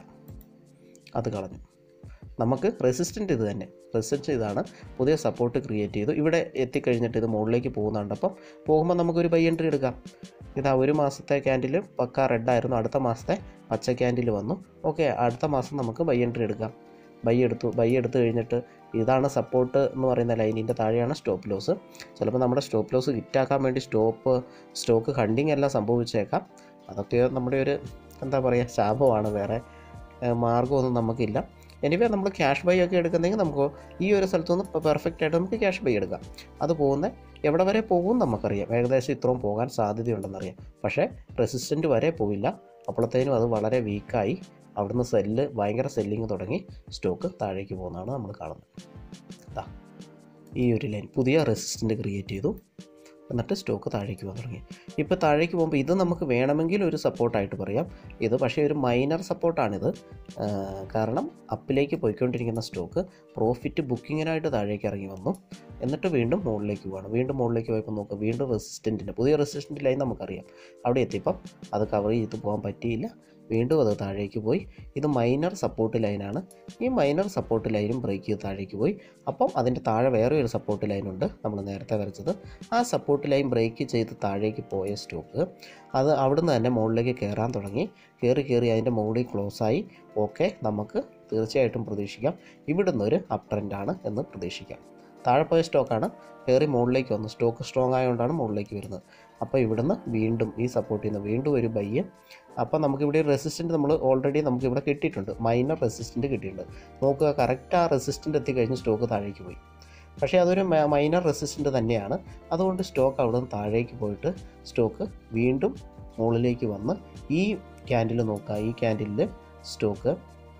അത് കളഞ്ഞു നമുക്ക് റെസിസ്റ്റൻ്റ് ഇത് തന്നെ റെസിസ്റ്റൻസ് ഇതാണ് പുതിയ സപ്പോർട്ട് ക്രിയേറ്റ് ചെയ്തു ഇവിടെ എത്തിക്കഴിഞ്ഞിട്ട് ഇത് മുകളിലേക്ക് പോകുന്നുണ്ട് അപ്പം പോകുമ്പോൾ നമുക്കൊരു ബൈ എൻട്രി എടുക്കാം ഇതാ ഒരു മാസത്തെ ക്യാൻഡിൽ പക്ക റെഡ് ആയിരുന്നു അടുത്ത മാസത്തെ പച്ച ക്യാൻഡിൽ വന്നു ഓക്കെ അടുത്ത മാസം നമുക്ക് ബൈ എൻട്രി എടുക്കാം ബൈ എടുത്തു ബൈ എടുത്തു കഴിഞ്ഞിട്ട് ഇതാണ് സപ്പോർട്ട് എന്ന് പറയുന്ന ലൈനിൻ്റെ താഴെയാണ് സ്റ്റോപ്പ് ലോസ് ചിലപ്പോൾ നമ്മുടെ സ്റ്റോപ്പ് ലോസ് ഹിറ്റാക്കാൻ വേണ്ടി സ്റ്റോപ്പ് സ്റ്റോക്ക് ഹണ്ടിങ് എല്ലാം സംഭവിച്ചേക്കാം അതൊക്കെ നമ്മുടെ ഒരു എന്താ പറയുക ശാപമാണ് വേറെ ഏഹ്, മാർഗ്ഗമൊന്നും നമുക്കില്ല എനിവേ നമ്മൾ ക്യാഷ് ബൈ ഒക്കെ എടുക്കുന്നെങ്കിൽ നമുക്ക് ഈ ഒരു സ്ഥലത്തു നിന്ന് പെർഫെക്റ്റ് ആയിട്ട് നമുക്ക് ക്യാഷ് ബൈ എടുക്കാം അത് പോകുന്ന എവിടെ വരെ പോകും നമുക്കറിയാം ഏകദേശം ഇത്രയും പോകാൻ സാധ്യതയുണ്ടെന്നറിയാം പക്ഷേ റെസിസ്റ്റൻ്റ് വരെ പോയില്ല അപ്പോഴത്തേനും അത് വളരെ വീക്കായി അവിടുന്ന് സെല്ല് ഭയങ്കര സെല്ലിങ് തുടങ്ങി സ്റ്റോക്ക് താഴേക്ക് പോകുന്നതാണ് നമ്മൾ കാണുന്നത് ദാ ഈ ഒരു ലൈൻ പുതിയ റെസിസ്റ്റൻ്റ് ക്രിയേറ്റ് ചെയ്തു എന്നിട്ട് സ്റ്റോക്ക് താഴേക്ക് പോകാൻ തുടങ്ങി ഇപ്പോൾ താഴേക്ക് പോകുമ്പോൾ ഇത് നമുക്ക് വേണമെങ്കിൽ ഒരു സപ്പോർട്ടായിട്ട് പറയാം ഇത് പക്ഷേ ഒരു മൈനർ സപ്പോർട്ടാണിത് കാരണം അപ്പിലേക്ക് പോയിക്കൊണ്ടിരിക്കുന്ന സ്റ്റോക്ക് പ്രോഫിറ്റ് ബുക്കിങ്ങിനായിട്ട് താഴേക്ക് ഇറങ്ങി വന്നു എന്നിട്ട് വീണ്ടും മുകളിലേക്ക് പോവാണ് വീണ്ടും മുകളിലേക്ക് പോയപ്പോൾ നോക്കുക വീണ്ടും റെസിസ്റ്റൻറ്റിന് പുതിയ റെസിസ്റ്റൻ്റ് ലൈൻ നമുക്കറിയാം അവിടെ എത്തിയപ്പം അത് കവർ ചെയ്ത് പോകാൻ പറ്റിയില്ല വീണ്ടും അത് താഴേക്ക് പോയി ഇത് മൈനർ സപ്പോർട്ട് ലൈനാണ് ഈ മൈനർ സപ്പോർട്ട് ലൈനും ബ്രേക്ക് ചെയ്ത് താഴേക്ക് പോയി അപ്പം അതിൻ്റെ താഴെ വേറെ ഒരു സപ്പോർട്ട് ലൈനുണ്ട് നമ്മൾ നേരത്തെ വരച്ചത് ആ സപ്പോർട്ട് ലൈൻ ബ്രേക്ക് ചെയ്ത് താഴേക്ക് പോയ സ്റ്റോക്ക് അത് അവിടുന്ന് തന്നെ മുകളിലേക്ക് കയറാൻ തുടങ്ങി കയറി കയറി അതിൻ്റെ മുകളിൽ ക്ലോസായി ഓക്കെ നമുക്ക് തീർച്ചയായിട്ടും പ്രതീക്ഷിക്കാം ഇവിടുന്ന് ഒരു അപ് ട്രെൻഡാണ് എന്ന് പ്രതീക്ഷിക്കാം താഴെ പോയ സ്റ്റോക്കാണ് കയറി മുകളിലേക്ക് വന്നു സ്റ്റോക്ക് സ്ട്രോങ് ആയതുകൊണ്ടാണ് മുകളിലേക്ക് വരുന്നത് അപ്പോൾ ഇവിടുന്ന് വീണ്ടും ഈ സപ്പോർട്ടിൽ നിന്ന് വീണ്ടും ഒരു ബയ്യ് അപ്പോൾ നമുക്കിവിടെ ഒരു റെസിസ്റ്റൻറ്റ് നമ്മൾ ഓൾറെഡി നമുക്കിവിടെ കിട്ടിയിട്ടുണ്ട് മൈനർ റെസിസ്റ്റൻറ്റ് കിട്ടിയിട്ടുണ്ട് നോക്കുക കറക്റ്റ് ആ റെസിസ്റ്റൻ്റ് എത്തിക്കഴിഞ്ഞ് സ്റ്റോക്ക് താഴേക്ക് പോയി പക്ഷേ അതൊരു മൈനർ റെസിസ്റ്റൻ്റ് തന്നെയാണ് അതുകൊണ്ട് സ്റ്റോക്ക് അവിടെ നിന്ന് താഴേക്ക് പോയിട്ട് സ്റ്റോക്ക് വീണ്ടും മുകളിലേക്ക് വന്ന് ഈ ക്യാൻഡിൽ നോക്കുക ഈ ക്യാൻഡിലിൽ സ്റ്റോക്ക്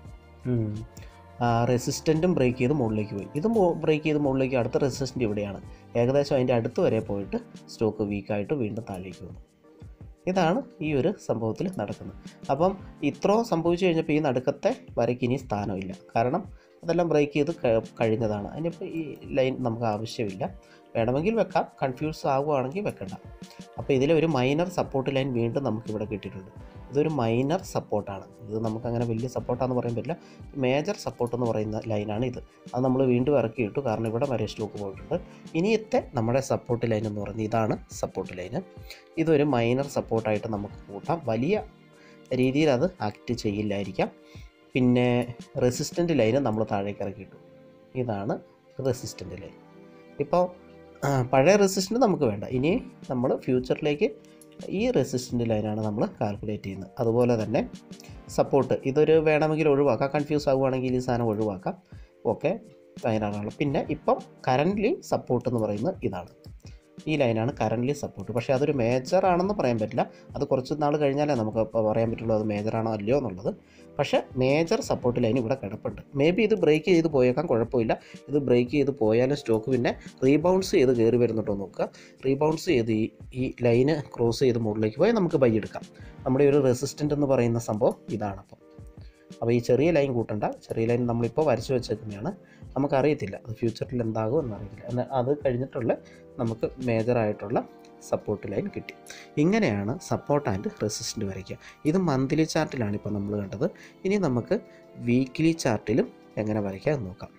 റെസിസ്റ്റൻറ്റും ബ്രേക്ക് ചെയ്ത് മുകളിലേക്ക് പോയി ഇത് ബ്രേക്ക് ചെയ്ത് മുകളിലേക്ക് അടുത്ത റെസിസ്റ്റൻ്റ് ഇവിടെയാണ് ഏകദേശം അതിൻ്റെ അടുത്ത് വരെ പോയിട്ട് സ്റ്റോക്ക് വീക്കായിട്ട് വീണ്ടും താഴേക്ക് വന്നു ഇതാണ് ഈ ഒരു സംഭവത്തിൽ നടക്കുന്നത് അപ്പം ഇത്രയും സംഭവിച്ചു കഴിഞ്ഞപ്പോൾ ഈ നടുക്കത്തെ വരയ്ക്ക് ഇനി സ്ഥാനമില്ല കാരണം അതെല്ലാം ബ്രേക്ക് ചെയ്ത് ക- കഴിഞ്ഞതാണ് അതിനിപ്പോൾ ഈ ലൈൻ നമുക്ക് ആവശ്യമില്ല വേണമെങ്കിൽ വെക്കാം കൺഫ്യൂസ് ആവുകയാണെങ്കിൽ വെക്കണ്ട അപ്പോൾ ഇതിലെ ഒരു മൈനർ സപ്പോർട്ട് ലൈൻ വീണ്ടും നമുക്കിവിടെ കിട്ടിയിട്ടുണ്ട് ഇതൊരു മൈനർ സപ്പോർട്ടാണ് ഇത് നമുക്കങ്ങനെ വലിയ സപ്പോർട്ടാന്ന് പറയാൻ പറ്റില്ല മേജർ സപ്പോർട്ട് എന്ന് പറയുന്ന ലൈനാണ് ഇത് അത് നമ്മൾ വീണ്ടും ഇറക്കി ഇട്ടു കാരണം ഇവിടെ വരെ സ്റ്റോക്ക് പോയിട്ടുണ്ട് ഇനിയത്തെ നമ്മുടെ സപ്പോർട്ട് ലൈൻ എന്ന് പറയുന്നത് ഇതാണ് സപ്പോർട്ട് ലൈന് ഇതൊരു മൈനർ സപ്പോർട്ടായിട്ട് നമുക്ക് കൂട്ടാം വലിയ രീതിയിൽ അത് ആക്ട് ചെയ്യില്ലായിരിക്കാം പിന്നെ റെസിസ്റ്റൻ്റ് ലൈന് നമ്മൾ താഴേക്ക് ഇറക്കിയിട്ടു ഇതാണ് റെസിസ്റ്റൻ്റ് ലൈൻ ഇപ്പോൾ ആ, പഴയ റെസിസ്റ്റൻ്റ് നമുക്ക് വേണ്ട ഇനി നമ്മൾ ഫ്യൂച്ചറിലേക്ക് ഈ റെസിസ്റ്റൻ്റ് ലൈനാണ് നമ്മൾ കാൽക്കുലേറ്റ് ചെയ്യുന്നത് അതുപോലെ തന്നെ സപ്പോർട്ട് ഇതൊരു വേണമെങ്കിൽ ഒഴിവാക്കാം കൺഫ്യൂസ് ആവുകയാണെങ്കിൽ ഈ സാധനം ഒഴിവാക്കാം ഓക്കെ ലൈനാണ് പിന്നെ ഇപ്പം കറൻ്റ്ലി സപ്പോർട്ട് എന്ന് പറയുന്നത് ഇതാണ് ഈ ലൈനാണ് കറൻ്റ്ലി സപ്പോർട്ട് പക്ഷേ അതൊരു മേജർ ആണെന്ന് പറയാൻ പറ്റില്ല അത് കുറച്ച് നാൾ കഴിഞ്ഞാലേ നമുക്ക് ഇപ്പോൾ പറയാൻ പറ്റുള്ളൂ അത് മേജർ ആണോ അല്ലയോ എന്നുള്ളത് പക്ഷേ മേജർ സപ്പോർട്ട് ലൈൻ ഇവിടെ കിടപ്പുണ്ട് മേ ബി ഇത് ബ്രേക്ക് ചെയ്ത് പോയേക്കാം കുഴപ്പമില്ല ഇത് ബ്രേക്ക് ചെയ്ത് പോയാലും സ്റ്റോക്ക് പിന്നെ റീബൗൺസ് ചെയ്ത് കയറി വരുന്നുണ്ടോ നോക്കുക റീബൗൺസ് ചെയ്ത് ഈ ഈ ലൈന് ക്രോസ് ചെയ്ത് മുകളിലേക്ക് പോയാൽ നമുക്ക് ബൈ എടുക്കാം നമ്മുടെ ഒരു റെസിസ്റ്റൻ്റ് എന്ന് പറയുന്ന സംഭവം ഇതാണ് അപ്പം അപ്പോൾ ഈ ചെറിയ ലൈൻ കൂട്ടണ്ട ചെറിയ ലൈൻ നമ്മളിപ്പോൾ വരച്ചു വെച്ചേക്കുന്നതാണ് നമുക്കറിയത്തില്ല അത് ഫ്യൂച്ചറിൽ എന്താകും എന്നറിയത്തില്ല എന്നാൽ അത് കഴിഞ്ഞിട്ടുള്ള നമുക്ക് മേജറായിട്ടുള്ള സപ്പോർട്ട് ലൈൻ കിട്ടി ഇങ്ങനെയാണ് സപ്പോർട്ട് ആൻഡ് റെസിസ്റ്റൻ്റ് വരയ്ക്കുക ഇത് മന്ത്ലി ചാർട്ടിലാണ് ഇപ്പോൾ നമ്മൾ കണ്ടത് ഇനി നമുക്ക് വീക്ക്ലി ചാർട്ടിലും എങ്ങനെ വരയ്ക്കാം എന്ന് നോക്കാം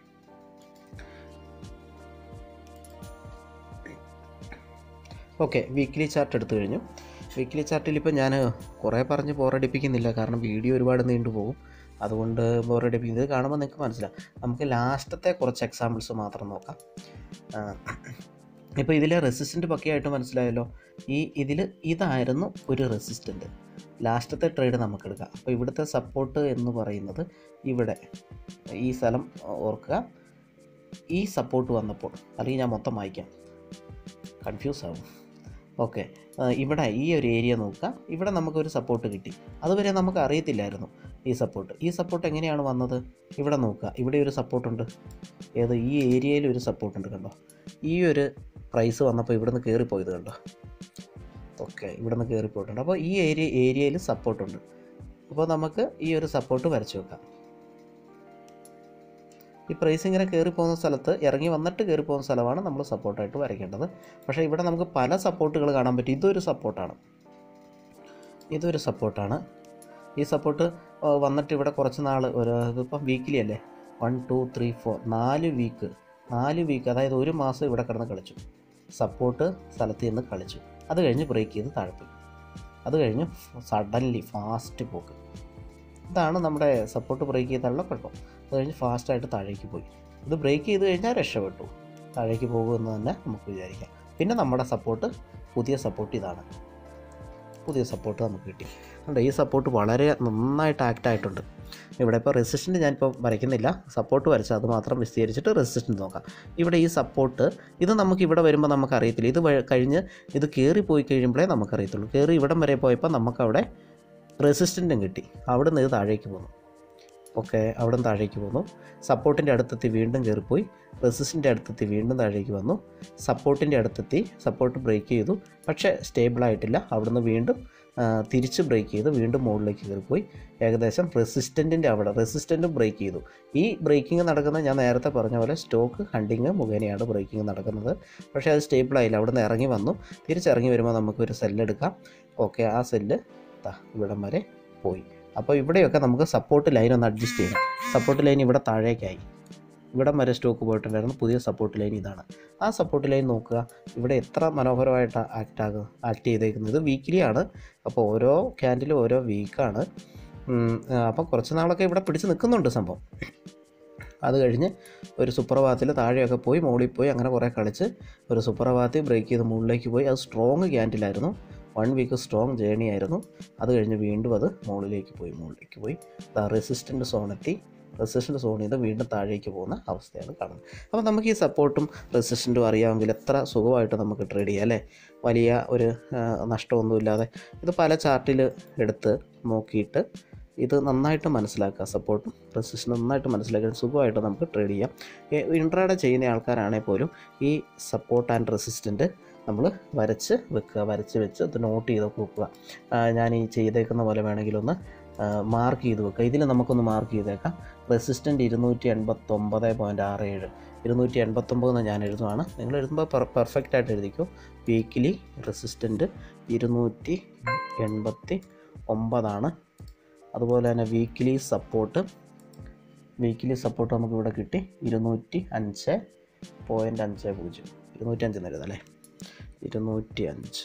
ഓക്കെ വീക്ക്ലി ചാർട്ട് എടുത്തു കഴിഞ്ഞു വീക്ക്ലി ചാർട്ടിൽ ഇപ്പോൾ ഞാൻ കുറേ പറഞ്ഞ് ബോറടിപ്പിക്കുന്നില്ല കാരണം വീഡിയോ ഒരുപാട് നീണ്ടുപോകും അതുകൊണ്ട് ബോറടിപ്പിക്കുന്നത് ഇത് കാണുമ്പോൾ നിങ്ങൾക്ക് മനസ്സിലാവും നമുക്ക് ലാസ്റ്റത്തെ കുറച്ച് എക്സാമ്പിൾസ് മാത്രം നോക്കാം ഇപ്പോൾ ഇതിലെ റെസിസ്റ്റൻ്റ് പക്കയായിട്ട് മനസ്സിലായല്ലോ ഈ ഇതിൽ ഇതായിരുന്നു ഒരു റെസിസ്റ്റൻ്റ് ലാസ്റ്റത്തെ ട്രേഡ് നമുക്ക് എടുക്കാം അപ്പോൾ ഇവിടുത്തെ സപ്പോർട്ട് എന്ന് പറയുന്നത് ഇവിടെ ഈ സ്ഥലം ഓർക്കുക ഈ സപ്പോർട്ട് വന്നപ്പോൾ അല്ലെങ്കിൽ ഞാൻ മൊത്തം വായിക്കാം കൺഫ്യൂസ് ആവും ഓക്കെ ഇവിടെ ഈ ഒരു ഏരിയ നോക്കുക ഇവിടെ നമുക്കൊരു സപ്പോർട്ട് കിട്ടി അതുവരെ നമുക്ക് അറിയത്തില്ലായിരുന്നു ഈ സപ്പോർട്ട് ഈ സപ്പോർട്ട് എങ്ങനെയാണ് വന്നത് ഇവിടെ നോക്കുക ഇവിടെ ഒരു സപ്പോർട്ടുണ്ട് ഏത് ഈ ഏരിയയിൽ ഒരു സപ്പോർട്ടുണ്ട് കണ്ടോ ഈ ഒരു പ്രൈസ് വന്നപ്പോൾ ഇവിടുന്ന് കയറിപ്പോയത് കണ്ടോ ഓക്കെ ഇവിടുന്ന് കയറിപ്പോയിട്ടുണ്ട് അപ്പോൾ ഈ ഏരിയ ഏരിയയിൽ സപ്പോർട്ടുണ്ട് അപ്പോൾ നമുക്ക് ഈ ഒരു സപ്പോർട്ട് വരച്ചു വെക്കാം ഈ പ്രൈസ് ഇങ്ങനെ കയറി പോകുന്ന സ്ഥലത്ത് ഇറങ്ങി വന്നിട്ട് കയറി പോകുന്ന സ്ഥലമാണ് നമ്മൾ സപ്പോർട്ടായിട്ട് വരയ്ക്കേണ്ടത് പക്ഷേ ഇവിടെ നമുക്ക് പല സപ്പോർട്ടുകൾ കാണാൻ പറ്റും ഇതൊരു സപ്പോർട്ടാണ് ഇതൊരു സപ്പോർട്ടാണ് ഈ സപ്പോർട്ട് വന്നിട്ട് ഇവിടെ കുറച്ച് നാൾ ഒരു ഇതിപ്പം വീക്കിലി അല്ലേ വൺ ടു ത്രീ ഫോർ നാല് വീക്ക് നാല് വീക്ക് അതായത് ഒരു മാസം ഇവിടെ കിടന്ന് കളിച്ചു സപ്പോർട്ട് സ്ഥലത്ത് നിന്ന് കളിച്ചു അത് കഴിഞ്ഞ് ബ്രേക്ക് ചെയ്ത് താഴെ പോയി അത് കഴിഞ്ഞ് സഡൻലി ഫാസ്റ്റ് പോക്ക് ഇതാണ് നമ്മുടെ സപ്പോർട്ട് ബ്രേക്ക് ചെയ്താലുള്ള കുഴപ്പം അത് കഴിഞ്ഞ് ഫാസ്റ്റായിട്ട് താഴേക്ക് പോയി ഇത് ബ്രേക്ക് ചെയ്ത് കഴിഞ്ഞാൽ രക്ഷപ്പെട്ടു താഴേക്ക് പോകുമെന്ന് തന്നെ നമുക്ക് വിചാരിക്കാം പിന്നെ നമ്മുടെ സപ്പോർട്ട് പുതിയ സപ്പോർട്ട് ഇതാണ് പുതിയ സപ്പോർട്ട് നമുക്ക് കിട്ടി അതുകൊണ്ട് ഈ സപ്പോർട്ട് വളരെ നന്നായിട്ട് ആക്ട് ആയിട്ടുണ്ട് ഇവിടെ ഇപ്പോൾ റെസിസ്റ്റൻ്റ് ഞാനിപ്പോൾ വരയ്ക്കുന്നില്ല സപ്പോർട്ട് വരച്ച് അത് മാത്രം വിസ്തീരിച്ചിട്ട് റെസിസ്റ്റൻ്റ് നോക്കാം ഇവിടെ ഈ സപ്പോർട്ട് ഇത് നമുക്ക് ഇവിടെ വരുമ്പോൾ നമുക്ക് അറിയത്തില്ല ഇത് വ- കഴിഞ്ഞ് ഇത് കയറി പോയി കഴിയുമ്പോഴേ നമുക്കറിയത്തുള്ളൂ കയറി ഇവിടം വരെ പോയപ്പോൾ നമുക്കവിടെ റെസിസ്റ്റൻറ്റും കിട്ടി അവിടെ നിന്ന് ഇത് താഴേക്ക് പോന്നു ഓക്കെ അവിടെ നിന്ന് താഴേക്ക് പോന്നു സപ്പോർട്ടിൻ്റെ അടുത്തെത്തി വീണ്ടും കയറിപ്പോയി റെസിസ്റ്റൻ്റെ അടുത്തെത്തി വീണ്ടും താഴേക്ക് വന്നു സപ്പോർട്ടിൻ്റെ അടുത്തെത്തി സപ്പോർട്ട് ബ്രേക്ക് ചെയ്തു പക്ഷേ സ്റ്റേബിളായിട്ടില്ല അവിടുന്ന് വീണ്ടും ആ, തിരിച്ച് ബ്രേക്ക് ചെയ്ത് വീണ്ടും മുകളിലേക്ക് കയറിപ്പോയി ഏകദേശം റെസിസ്റ്റൻറ്റിൻ്റെ അവിടെ റെസിസ്റ്റൻറ്റും ബ്രേക്ക് ചെയ്തു ഈ ബ്രേക്കിംഗ് നടക്കുന്നത് ഞാൻ നേരത്തെ പറഞ്ഞ പോലെ സ്റ്റോക്ക് ഹണ്ടിങ് മുഖേനയാണ് ബ്രേക്കിംഗ് നടക്കുന്നത് പക്ഷേ അത് സ്റ്റേബിളായില്ല അവിടെ നിന്ന് ഇറങ്ങി വന്നു തിരിച്ചിറങ്ങി വരുമ്പോൾ നമുക്കൊരു സെല്ലെടുക്കാം ഓക്കെ ആ സെല്ല് ദാ ഇവിടം വരെ പോയി അപ്പോൾ ഇവിടെയൊക്കെ നമുക്ക് സപ്പോർട്ട് ലൈൻ ഒന്ന് അഡ്ജസ്റ്റ് ചെയ്യണം സപ്പോർട്ട് ലൈൻ ഇവിടെ താഴേക്കായി ഇവിടം വരെ സ്റ്റോക്ക് പോയിട്ടുണ്ടായിരുന്നു പുതിയ സപ്പോർട്ട് ലൈൻ ഇതാണ് ആ സപ്പോർട്ട് ലൈൻ നോക്കുക ഇവിടെ എത്ര മനോഹരമായിട്ട് ആക്ട് ആകും ആക്ട് ചെയ്തേക്കുന്നത് വീക്കിലി ആണ് അപ്പോൾ ഓരോ ക്യാൻഡിലും ഓരോ വീക്കാണ് അപ്പോൾ കുറച്ച് നാളൊക്കെ ഇവിടെ പിടിച്ച് നിൽക്കുന്നുണ്ട് സംഭവം അത് കഴിഞ്ഞ് ഒരു സുപ്രഭാതത്തിൽ താഴെയൊക്കെ പോയി മുകളിൽ പോയി അങ്ങനെ കുറേ കളിച്ച് ഒരു സുപ്രഭാതത്തിൽ ബ്രേക്ക് ചെയ്ത് മുകളിലേക്ക് പോയി അത് സ്ട്രോങ് ക്യാൻഡിലായിരുന്നു വൺ വീക്ക് സ്ട്രോങ് ജേണി ആയിരുന്നു അത് കഴിഞ്ഞ് വീണ്ടും അത് മുകളിലേക്ക് പോയി മുകളിലേക്ക് പോയി റെസിസ്റ്റൻ്റ് സോണെത്തി റെസിസ്റ്റൻ്റ് സോണിൽ നിന്ന് വീണ്ടും താഴേക്ക് പോകുന്ന അവസ്ഥയാണ് കാണുന്നത് അപ്പോൾ നമുക്ക് ഈ സപ്പോർട്ടും റെസിസ്റ്റൻറ്റും അറിയാമെങ്കിൽ എത്ര സുഖമായിട്ട് നമുക്ക് ട്രേഡ് ചെയ്യാം അല്ലേ വലിയ ഒരു ആ, നഷ്ടമൊന്നുമില്ലാതെ ഇത് പല ചാർട്ടിൽ എടുത്ത് നോക്കിയിട്ട് ഇത് നന്നായിട്ട് മനസ്സിലാക്കുക സപ്പോർട്ടും റെസിസ്റ്റൻ നന്നായിട്ട് മനസ്സിലാക്കാൻ സുഖമായിട്ട് നമുക്ക് ട്രേഡ് ചെയ്യാം ഇൻട്രാഡ ചെയ്യുന്ന ആൾക്കാരാണെങ്കിൽ പോലും ഈ സപ്പോർട്ട് ആൻഡ് റെസിസ്റ്റൻറ്റ് നമ്മൾ വരച്ച് വെക്കുക വരച്ച് വെച്ച് ഇത് നോട്ട് ചെയ്തൊക്കെ വെക്കുക ആ, ഞാൻ ഈ ചെയ്തേക്കുന്ന പോലെ വേണമെങ്കിലൊന്ന് മാർക്ക് ചെയ്ത് വെക്കുക ഇതിൽ നമുക്കൊന്ന് മാർക്ക് ചെയ്തേക്കാം റെസിസ്റ്റൻ്റ് ഇരുന്നൂറ്റി എൺപത്തൊമ്പത് പോയിൻറ്റ് ആറ് ഏഴ് ഇരുന്നൂറ്റി എൺപത്തൊമ്പത് എന്ന് ഞാൻ എഴുതുവാണ് നിങ്ങൾ എഴുതുമ്പോൾ പെർഫെക്റ്റ് ആയിട്ട് എഴുതിക്കോ വീക്കിലി റെസിസ്റ്റൻ്റ് ഇരുന്നൂറ്റി എൺപത്തി ഒമ്പതാണ് അതുപോലെ തന്നെ വീക്കിലി സപ്പോർട്ട് വീക്കിലി സപ്പോർട്ട് നമുക്ക് ഇവിടെ കിട്ടി ഇരുന്നൂറ്റി അഞ്ച് പോയിൻ്റ് അഞ്ച് പൂജ്യം ഇരുന്നൂറ്റി അഞ്ച് എന്ന് എഴുതാം അല്ലേ ഇരുന്നൂറ്റി അഞ്ച്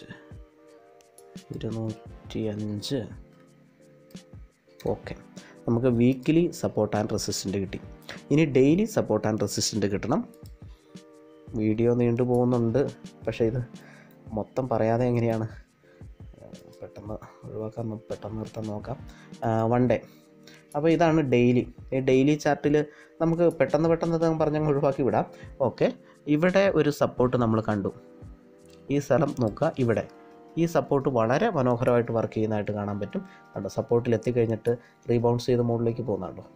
ഇരുന്നൂറ്റി അഞ്ച് ഓക്കെ നമുക്ക് വീക്കിലി സപ്പോർട്ട് ആൻഡ് റെസിസ്റ്റൻ്റ് കിട്ടി ഇനി ഡെയിലി സപ്പോർട്ട് ആൻഡ് റെസിസ്റ്റൻ്റ് കിട്ടണം വീഡിയോ നീണ്ടു പോകുന്നുണ്ട് പക്ഷേ ഇത് മൊത്തം പറയാതെ എങ്ങനെയാണ് പെട്ടെന്ന് ഒഴിവാക്കാൻ നോ- പെട്ടെന്ന് നിർത്താൻ നോക്കാം വൺ ഡേ അപ്പോൾ ഇതാണ് ഡെയിലി ഈ ഡെയിലി ചാർട്ടിൽ നമുക്ക് പെട്ടെന്ന് പെട്ടെന്ന് ഇത് പറഞ്ഞങ്ങ് ഒഴിവാക്കി വിടാം ഓക്കെ ഇവിടെ ഒരു സപ്പോർട്ട് നമ്മൾ കണ്ടു ഈ സ്ഥലം നോക്കുക ഇവിടെ ഈ സപ്പോർട്ട് വളരെ മനോഹരമായിട്ട് വർക്ക് ചെയ്യുന്നതായിട്ട് കാണാൻ പറ്റും കണ്ടോ സപ്പോർട്ടിൽ എത്തിക്കഴിഞ്ഞിട്ട് റീബൗൺസ് ചെയ്ത് മുകളിലേക്ക് പോകുന്നുണ്ടോ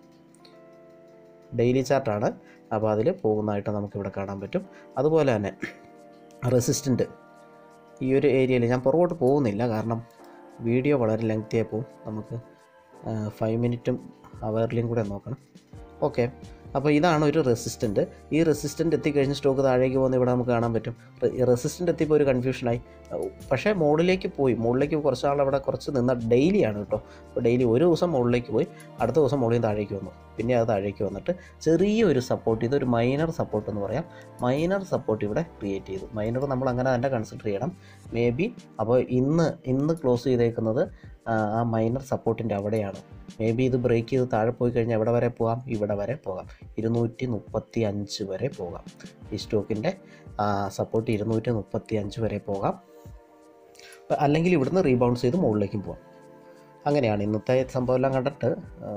ഡെയിലി ചാർട്ടാണ് അപ്പോൾ അതിൽ പോകുന്നതായിട്ട് നമുക്കിവിടെ കാണാൻ പറ്റും അതുപോലെ തന്നെ റെസിസ്റ്റൻ്റ് ഈ ഒരു ഏരിയയിൽ ഞാൻ പുറകോട്ട് പോകുന്നില്ല കാരണം വീഡിയോ വളരെ ലെങ്തി ആയി പോകും നമുക്ക് ഫൈവ് മിനിറ്റും അവറിലും കൂടെ നോക്കണം ഓക്കെ അപ്പോൾ ഇതാണ് ഒരു റെസിസ്റ്റൻറ്റ് ഈ റെസിസ്റ്റൻ്റ് എത്തിക്കഴിഞ്ഞ് സ്റ്റോക്ക് താഴേക്ക് പോകുന്ന ഇവിടെ നമുക്ക് കാണാൻ പറ്റും റെസിസ്റ്റൻ്റ് എത്തിയപ്പോൾ ഒരു കൺഫ്യൂഷനായി പക്ഷേ മുകളിലേക്ക് പോയി മുകളിലേക്ക് കുറച്ച് നാൾ അവിടെ കുറച്ച് നിന്ന ഡെയിലിയാണ് കേട്ടോ അപ്പോൾ ഡെയിലി ഒരു ദിവസം മുകളിലേക്ക് പോയി അടുത്ത ദിവസം മുകളിൽ നിന്ന് താഴേക്ക് വന്നു പിന്നെ അത് താഴേക്ക് വന്നിട്ട് ചെറിയൊരു സപ്പോർട്ട് ഇതൊരു മൈനർ സപ്പോർട്ട് എന്ന് പറയാം മൈനർ സപ്പോർട്ട് ഇവിടെ ക്രിയേറ്റ് ചെയ്തു മൈനർ നമ്മൾ അങ്ങനെ തന്നെ കൺസിഡർ ചെയ്യണം മേ ബി അപ്പോൾ ഇന്ന് ഇന്ന് ക്ലോസ് ചെയ്തേക്കുന്നത് ആ, ആ മൈനർ സപ്പോർട്ടിൻ്റെ അവിടെയാണ് മേ ബി ഇത് ബ്രേക്ക് ചെയ്ത് താഴെ പോയി കഴിഞ്ഞാൽ എവിടെ വരെ പോകാം ഇവിടെ വരെ പോകാം ഇരുന്നൂറ്റി മുപ്പത്തി അഞ്ച് വരെ പോകാം ഈ സ്റ്റോക്കിൻ്റെ സപ്പോർട്ട് ഇരുന്നൂറ്റി മുപ്പത്തി അഞ്ച് വരെ പോകാം അപ്പൊ അല്ലെങ്കിൽ ഇവിടുന്ന് റീബൗൺസ് ചെയ്ത് മുകളിലേക്കും പോകാം അങ്ങനെയാണ് ഇന്നത്തെ സംഭവം എല്ലാം കണ്ടിട്ട്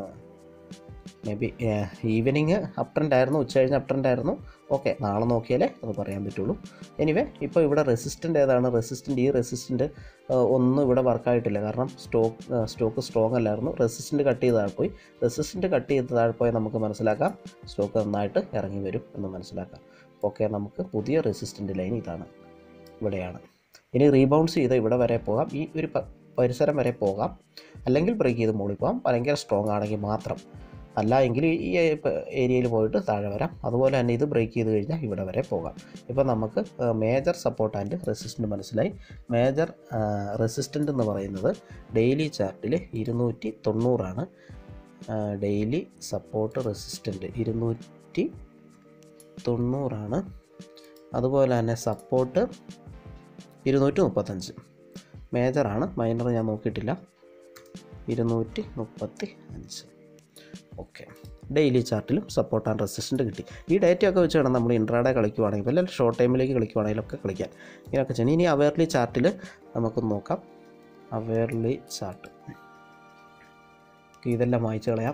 maybe evening up trend ആയിരുന്നു ഉച്ച കഴിഞ്ഞ് അപ് ട്രെൻഡ് ആയിരുന്നു ഓക്കെ നാളെ നോക്കിയാലേ അത് പറയാൻ പറ്റുള്ളൂ എനിവേ ഇപ്പോൾ ഇവിടെ റെസിസ്റ്റൻ്റ് ഏതാണ് റെസിസ്റ്റൻ്റ് ഈ റെസിസ്റ്റൻ്റ് ഒന്നും ഇവിടെ വർക്കായിട്ടില്ല കാരണം സ്റ്റോക്ക് സ്റ്റോക്ക് സ്ട്രോങ് അല്ലായിരുന്നു റെസിസ്റ്റൻ്റ് കട്ട് ചെയ്ത് താഴെ പോയി റെസിസ്റ്റൻ്റ് കട്ട് ചെയ്ത് താഴെ പോയാൽ നമുക്ക് മനസ്സിലാക്കാം സ്റ്റോക്ക് നന്നായിട്ട് ഇറങ്ങി വരും എന്ന് മനസ്സിലാക്കാം ഓക്കെ നമുക്ക് പുതിയ റെസിസ്റ്റൻ്റ് ലൈൻ ഇതാണ് ഇവിടെയാണ് ഇനി റീബൗൺസ് ചെയ്ത് ഇവിടെ വരെ പോകാം ഈ ഒരു പ- പരിസരം വരെ പോകാം അല്ലെങ്കിൽ ബ്രേക്ക് ചെയ്ത് മുകളിൽ പോകാം ഭയങ്കര സ്ട്രോങ് ആണെങ്കിൽ മാത്രം അല്ല എങ്കിൽ ഈ ഏരിയയിൽ പോയിട്ട് താഴെ വരാം അതുപോലെ തന്നെ ഇത് ബ്രേക്ക് ചെയ്ത് കഴിഞ്ഞാൽ ഇവിടെ വരെ പോകാം ഇപ്പോൾ നമുക്ക് മേജർ സപ്പോർട്ട് ആൻഡ് റെസിസ്റ്റൻ്റ് മനസ്സിലായി മേജർ റെസിസ്റ്റൻ്റ് എന്ന് പറയുന്നത് ഡെയിലി ചാർട്ടിൽ ഇരുന്നൂറ്റി തൊണ്ണൂറാണ് ഡെയിലി സപ്പോർട്ട് റെസിസ്റ്റൻ്റ് ഇരുന്നൂറ്റി തൊണ്ണൂറാണ് അതുപോലെ തന്നെ സപ്പോർട്ട് ഇരുന്നൂറ്റി മുപ്പത്തഞ്ച് മേജറാണ് മൈനർ ഞാൻ നോക്കിയിട്ടില്ല ഇരുന്നൂറ്റി മുപ്പത്തി അഞ്ച് ഓക്കെ ഡെയിലി ചാർട്ടിലും സപ്പോർട്ട് ആൻഡ് റെസിസ്റ്റൻ്റ് കിട്ടി ഈ ഡേറ്റയൊക്കെ വെച്ച് വേണം നമ്മൾ ഇൻട്രാഡേ കളിക്കുവാണെങ്കിൽ അല്ലെങ്കിൽ ഷോർട്ട് ടൈമിലേക്ക് കളിക്കുവാണെങ്കിലൊക്കെ കളിക്കാൻ ഇങ്ങനെയൊക്കെ ചെയ്യണം ഇനി അവേർലി ചാർട്ടിൽ നമുക്കൊന്ന് നോക്കാം അവേർലി ചാർട്ട് ഇതെല്ലാം വായിച്ചു കളയാം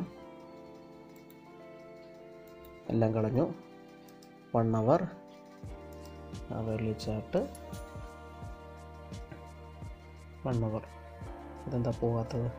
എല്ലാം കളഞ്ഞു one hour hourly chart one hour ഇതെന്താ പോകാത്തത്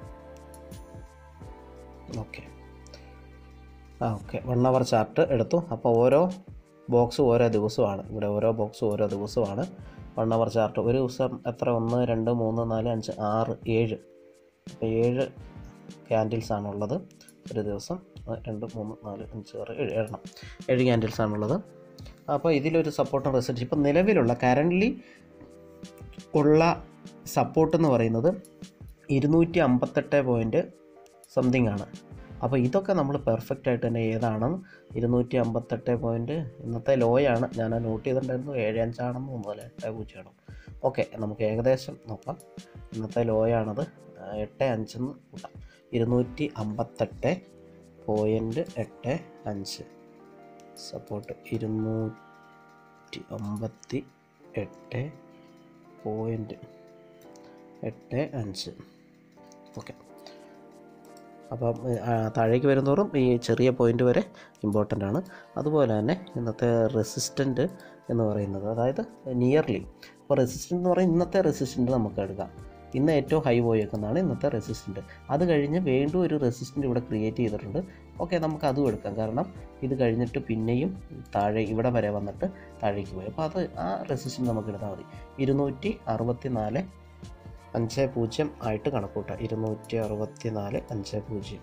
ഓക്കെ ആ ഓക്കെ വൺ അവർ ചാർട്ട് എടുത്തു അപ്പോൾ ഓരോ ബോക്സ് ഓരോ ദിവസമാണ് ഇവിടെ ഓരോ ബോക്സ് ഓരോ ദിവസമാണ് വൺ അവർ ചാർട്ട് ഒരു ദിവസം എത്ര ഒന്ന് രണ്ട് മൂന്ന് നാല് അഞ്ച് ആറ് ഏഴ് അപ്പോൾ ഏഴ് ക്യാൻഡിൽസ് ആണുള്ളത് ഒരു ദിവസം ഒന്ന്, രണ്ട് മൂന്ന് നാല് അഞ്ച് ആറ് ഏഴ് എണ്ണം ഏഴ് ക്യാൻഡിൽസ് ആണുള്ളത് അപ്പോൾ ഇതിലൊരു സപ്പോർട്ടും റെസിഡൻസ് ഇപ്പം നിലവിലുള്ള കറൻ്റ്ലി ഉള്ള സപ്പോർട്ട് എന്ന് പറയുന്നത് ഇരുന്നൂറ്റി അമ്പത്തെട്ട് പോയിൻറ്റ് സംതിങ് ആണ് അപ്പോൾ ഇതൊക്കെ നമ്മൾ പെർഫെക്റ്റ് ആയിട്ട് തന്നെ ഏതാണ് ഇരുന്നൂറ്റി അമ്പത്തെട്ട് പോയിൻറ്റ് ഇന്നത്തെ ലോയാണ് ഞാൻ നോട്ട് ചെയ്തിട്ടുണ്ടായിരുന്നു ഏഴ് അഞ്ചാണെന്ന് തോന്നുന്നു എട്ട് പൂജ്യമാണ് ഓക്കെ നമുക്ക് ഏകദേശം നോക്കാം ഇന്നത്തെ ലോയാണത് ആ, എട്ട് അഞ്ചെന്ന് കൂട്ടാം ഇരുന്നൂറ്റി അമ്പത്തെട്ട് പോയിൻറ്റ് എട്ട് അഞ്ച് സപ്പോർട്ട് ഇരുന്നൂറ്റി അമ്പത്തി എട്ട് പോയിൻറ്റ് എട്ട് അഞ്ച് ഓക്കെ അപ്പം ആ, താഴേക്ക് വരുന്തോറും ഈ ചെറിയ പോയിൻ്റ് വരെ ഇമ്പോർട്ടൻ്റ് ആണ് അതുപോലെ തന്നെ ഇന്നത്തെ റെസിസ്റ്റൻ്റ് എന്ന് പറയുന്നത് അതായത് നിയർലി അപ്പോൾ റെസിസ്റ്റൻ്റ് എന്ന് പറയുന്നത് ഇന്നത്തെ റെസിസ്റ്റൻ്റ് നമുക്ക് എടുക്കാം ഇന്ന് ഏറ്റവും ഹൈ പോയേക്കുന്നതാണ് ഇന്നത്തെ റെസിസ്റ്റൻ്റ് അത് കഴിഞ്ഞ് വീണ്ടും ഒരു റെസിസ്റ്റൻ്റ് ഇവിടെ ക്രിയേറ്റ് ചെയ്തിട്ടുണ്ട് ഓക്കെ നമുക്ക് അതും എടുക്കാം കാരണം ഇത് കഴിഞ്ഞിട്ട് പിന്നെയും താഴെ ഇവിടെ വരെ വന്നിട്ട് താഴേക്ക് പോയി അപ്പോൾ അത് ആ റെസിസ്റ്റൻ്റ് നമുക്ക് എടുത്താൽ മതി ഇരുന്നൂറ്റി അറുപത്തി നാല് അഞ്ച് പൂജ്യം ആയിട്ട് കണക്കൂട്ടാം ഇരുന്നൂറ്റി അറുപത്തി നാല് അഞ്ച് പൂജ്യം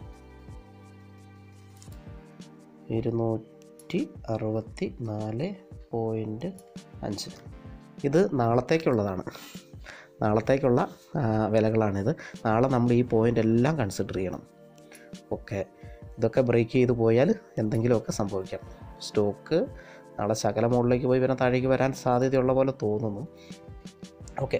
ഇരുന്നൂറ്റി അറുപത്തി നാല് പോയിൻറ്റ് അഞ്ച് ഇത് നാളത്തേക്കുള്ളതാണ് നാളത്തേക്കുള്ള ആ, വിലകളാണിത് നാളെ നമ്മൾ ഈ പോയിൻ്റ് എല്ലാം കൺസിഡർ ചെയ്യണം ഓക്കെ ഇതൊക്കെ ബ്രേക്ക് ചെയ്ത് പോയാൽ എന്തെങ്കിലുമൊക്കെ സംഭവിക്കാം സ്റ്റോക്ക് നാളെ ശകല മുകളിലേക്ക് പോയി പിന്നെ താഴേക്ക് വരാൻ സാധ്യതയുള്ള പോലെ തോന്നുന്നു ഓക്കെ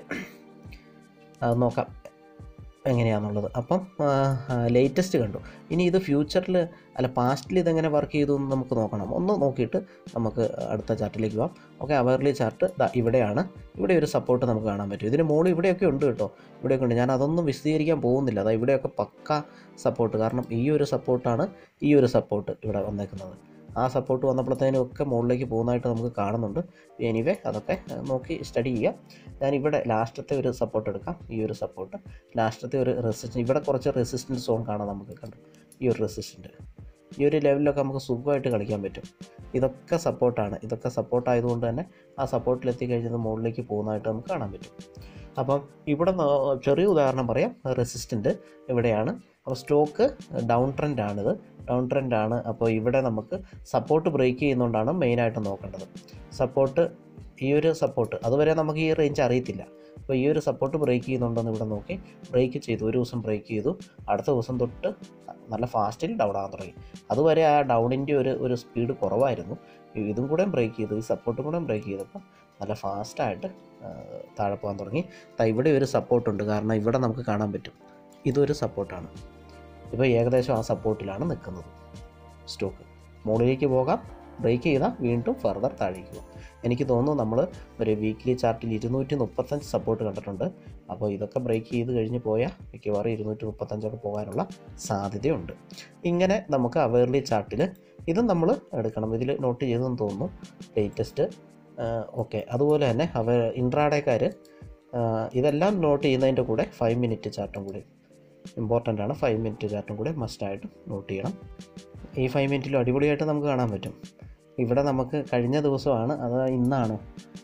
അത് നോക്കാം എങ്ങനെയാണെന്നുള്ളത് അപ്പം ലേറ്റസ്റ്റ് കണ്ടു ഇനി ഇത് ഫ്യൂച്ചറിൽ അല്ല പാസ്റ്റിൽ ഇതെങ്ങനെ വർക്ക് ചെയ്തു എന്ന് നമുക്ക് നോക്കണം ഒന്ന് നോക്കിയിട്ട് നമുക്ക് അടുത്ത ചാർട്ടിലേക്ക് പോകാം ഓക്കെ അവർലി ചാർട്ട് ദാ ഇവിടെയാണ് ഇവിടെ ഒരു സപ്പോർട്ട് നമുക്ക് കാണാൻ പറ്റും ഇതിന് മുകളിൽ ഇവിടെയൊക്കെ ഉണ്ട് കേട്ടോ ഇവിടെയൊക്കെ ഉണ്ട് ഞാൻ അതൊന്നും വിശദീകരിക്കാൻ പോകുന്നില്ല അതാ ഇവിടെയൊക്കെ പക്ക സപ്പോർട്ട് കാരണം ഈ ഒരു സപ്പോർട്ടാണ് ഈ ഒരു സപ്പോർട്ട് ഇവിടെ വന്നേക്കുന്നത് ആ സപ്പോർട്ട് വന്നപ്പോഴത്തേനും ഒക്കെ മുകളിലേക്ക് പോകുന്നതായിട്ട് നമുക്ക് കാണുന്നുണ്ട് എനിവേ അതൊക്കെ ഏഹ്, നോക്കി സ്റ്റഡി ചെയ്യാം ഞാൻ ഇവിടെ ലാസ്റ്റത്തെ ഒരു സപ്പോർട്ട് എടുക്കാം ഈ ഒരു സപ്പോർട്ട് ലാസ്റ്റത്തെ ഒരു റെസിസ്റ്റൻസ് ഇവിടെ കുറച്ച് റെസിസ്റ്റൻസ് സോൺ കാണാം നമുക്ക് കണ്ടു ഈ ഒരു റെസിസ്റ്റൻ്റ് ഈ ഒരു ലെവലിലൊക്കെ നമുക്ക് സുഖമായിട്ട് കളിക്കാൻ പറ്റും ഇതൊക്കെ സപ്പോർട്ടാണ് ഇതൊക്കെ സപ്പോർട്ട് ആയതുകൊണ്ട് തന്നെ ആ സപ്പോർട്ടിൽ എത്തിക്കഴിഞ്ഞത് മുകളിലേക്ക് പോകുന്നതായിട്ട് നമുക്ക് കാണാൻ പറ്റും അപ്പം ഇവിടെ നോ- ചെറിയ ഉദാഹരണം പറയാം റെസിസ്റ്റൻ്റ് ഇവിടെയാണ് അപ്പോൾ സ്റ്റോക്ക് ഡൗൺ ട്രെൻഡ് ആണിത് ഡൗൺ ട്രെൻഡ് ആണ് അപ്പോൾ ഇവിടെ നമുക്ക് സപ്പോർട്ട് ബ്രേക്ക് ചെയ്യുന്നതുകൊണ്ടാണ് മെയിനായിട്ട് നോക്കേണ്ടത് സപ്പോർട്ട് ഈ ഒരു സപ്പോർട്ട് അതുവരെ നമുക്ക് ഈ റേഞ്ച് അറിയത്തില്ല അപ്പോൾ ഈ ഒരു സപ്പോർട്ട് ബ്രേക്ക് ചെയ്യുന്നുണ്ടെന്ന് ഇവിടെ നോക്കി ബ്രേക്ക് ചെയ്തു ഒരു ദിവസം ബ്രേക്ക് ചെയ്തു അടുത്ത ദിവസം തൊട്ട് നല്ല ഫാസ്റ്റിൽ ഡൗൺ ആകാൻ തുടങ്ങി അതുവരെ ആ ഡൗണിൻ്റെ ഒരു ഒരു സ്പീഡ് കുറവായിരുന്നു ഇതും കൂടെ ബ്രേക്ക് ചെയ്തു ഈ സപ്പോർട്ടും കൂടെ ബ്രേക്ക് ചെയ്തപ്പോൾ നല്ല ഫാസ്റ്റായിട്ട് താഴെ പോകാൻ തുടങ്ങി ദാ ഇവിടെ ഒരു സപ്പോർട്ടുണ്ട് കാരണം ഇവിടെ നമുക്ക് കാണാൻ പറ്റും ഇതൊരു സപ്പോർട്ടാണ് ഇപ്പോൾ ഏകദേശം ആ സപ്പോർട്ടിലാണ് നിൽക്കുന്നത് സ്റ്റോക്ക് മുകളിലേക്ക് പോകാം ബ്രേക്ക് ചെയ്താൽ വീണ്ടും ഫർദർ താഴേക്ക് പോകും എനിക്ക് തോന്നുന്നു നമ്മൾ ഒരു വീക്ക്ലി ചാർട്ടിൽ ഇരുന്നൂറ്റി മുപ്പത്തഞ്ച് സപ്പോർട്ട് കണ്ടിട്ടുണ്ട് അപ്പോൾ ഇതൊക്കെ ബ്രേക്ക് ചെയ്ത് കഴിഞ്ഞ് പോയാൽ മിക്കവാറും ഇരുന്നൂറ്റി മുപ്പത്തഞ്ചൊക്കെ പോകാനുള്ള സാധ്യതയുണ്ട് ഇങ്ങനെ നമുക്ക് അവേർലി ചാർട്ടിൽ ഇതും നമ്മൾ എടുക്കണം ഇതിൽ നോട്ട് ചെയ്തെന്ന് തോന്നുന്നു ലേറ്റസ്റ്റ് ഓക്കെ അതുപോലെ തന്നെ അവ ഇൻട്രാഡേക്കാർ ഇതെല്ലാം നോട്ട് ചെയ്യുന്നതിൻ്റെ കൂടെ ഫൈവ് മിനിറ്റ് ചാർട്ടും കൂടി ഇമ്പോർട്ടൻ്റ് ആണ് ഫൈവ് മിനിറ്റ് ചാർട്ടും കൂടെ മസ്റ്റായിട്ട് നോട്ട് ചെയ്യണം ഈ ഫൈവ് മിനിറ്റിലും അടിപൊളിയായിട്ട് നമുക്ക് കാണാൻ പറ്റും ഇവിടെ നമുക്ക് കഴിഞ്ഞ ദിവസമാണ് അത് ഇന്നാണ്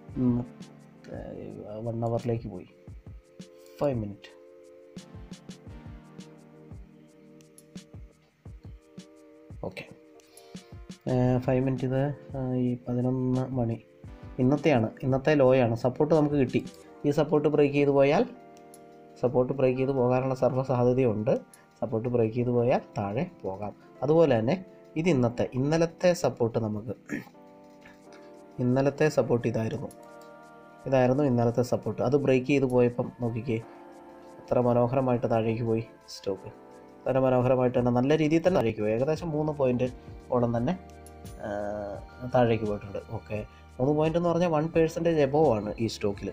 വൺ അവറിലേക്ക് പോയി five minute okay five minute ഇത് ആ, ഈ പതിനൊന്ന് മണി ഇന്നത്തെയാണ് ഇന്നത്തെ ലോയാണ് സപ്പോർട്ട് നമുക്ക് കിട്ടി ഈ സപ്പോർട്ട് ബ്രേക്ക് ചെയ്ത് പോയാൽ സപ്പോർട്ട് ബ്രേക്ക് ചെയ്ത് പോകാനുള്ള സർവ്വ സാധ്യതയുണ്ട് സപ്പോർട്ട് ബ്രേക്ക് ചെയ്ത് പോയാൽ താഴെ പോകാം അതുപോലെ തന്നെ ഇത് ഇന്നത്തെ ഇന്നലത്തെ സപ്പോർട്ട് നമുക്ക് ഇന്നലത്തെ സപ്പോർട്ട് ഇതായിരുന്നു ഇതായിരുന്നു ഇന്നലത്തെ സപ്പോർട്ട് അത് ബ്രേക്ക് ചെയ്ത് പോയപ്പം നോക്കിക്കേ എത്ര മനോഹരമായിട്ട് താഴേക്ക് പോയി സ്റ്റോക്ക് വളരെ മനോഹരമായിട്ട് തന്നെ നല്ല രീതിയിൽ തന്നെ താഴേക്ക് പോയി ഏകദേശം മൂന്ന് പോയിൻ്റ് ഓളം തന്നെ ആ, താഴേക്ക് പോയിട്ടുണ്ട് ഓക്കെ മൂന്ന് പോയിൻ്റ് എന്ന് പറഞ്ഞാൽ വൺ പേഴ്സൻറ്റേജ് എബോവ് ആണ് ഈ സ്റ്റോക്കിൽ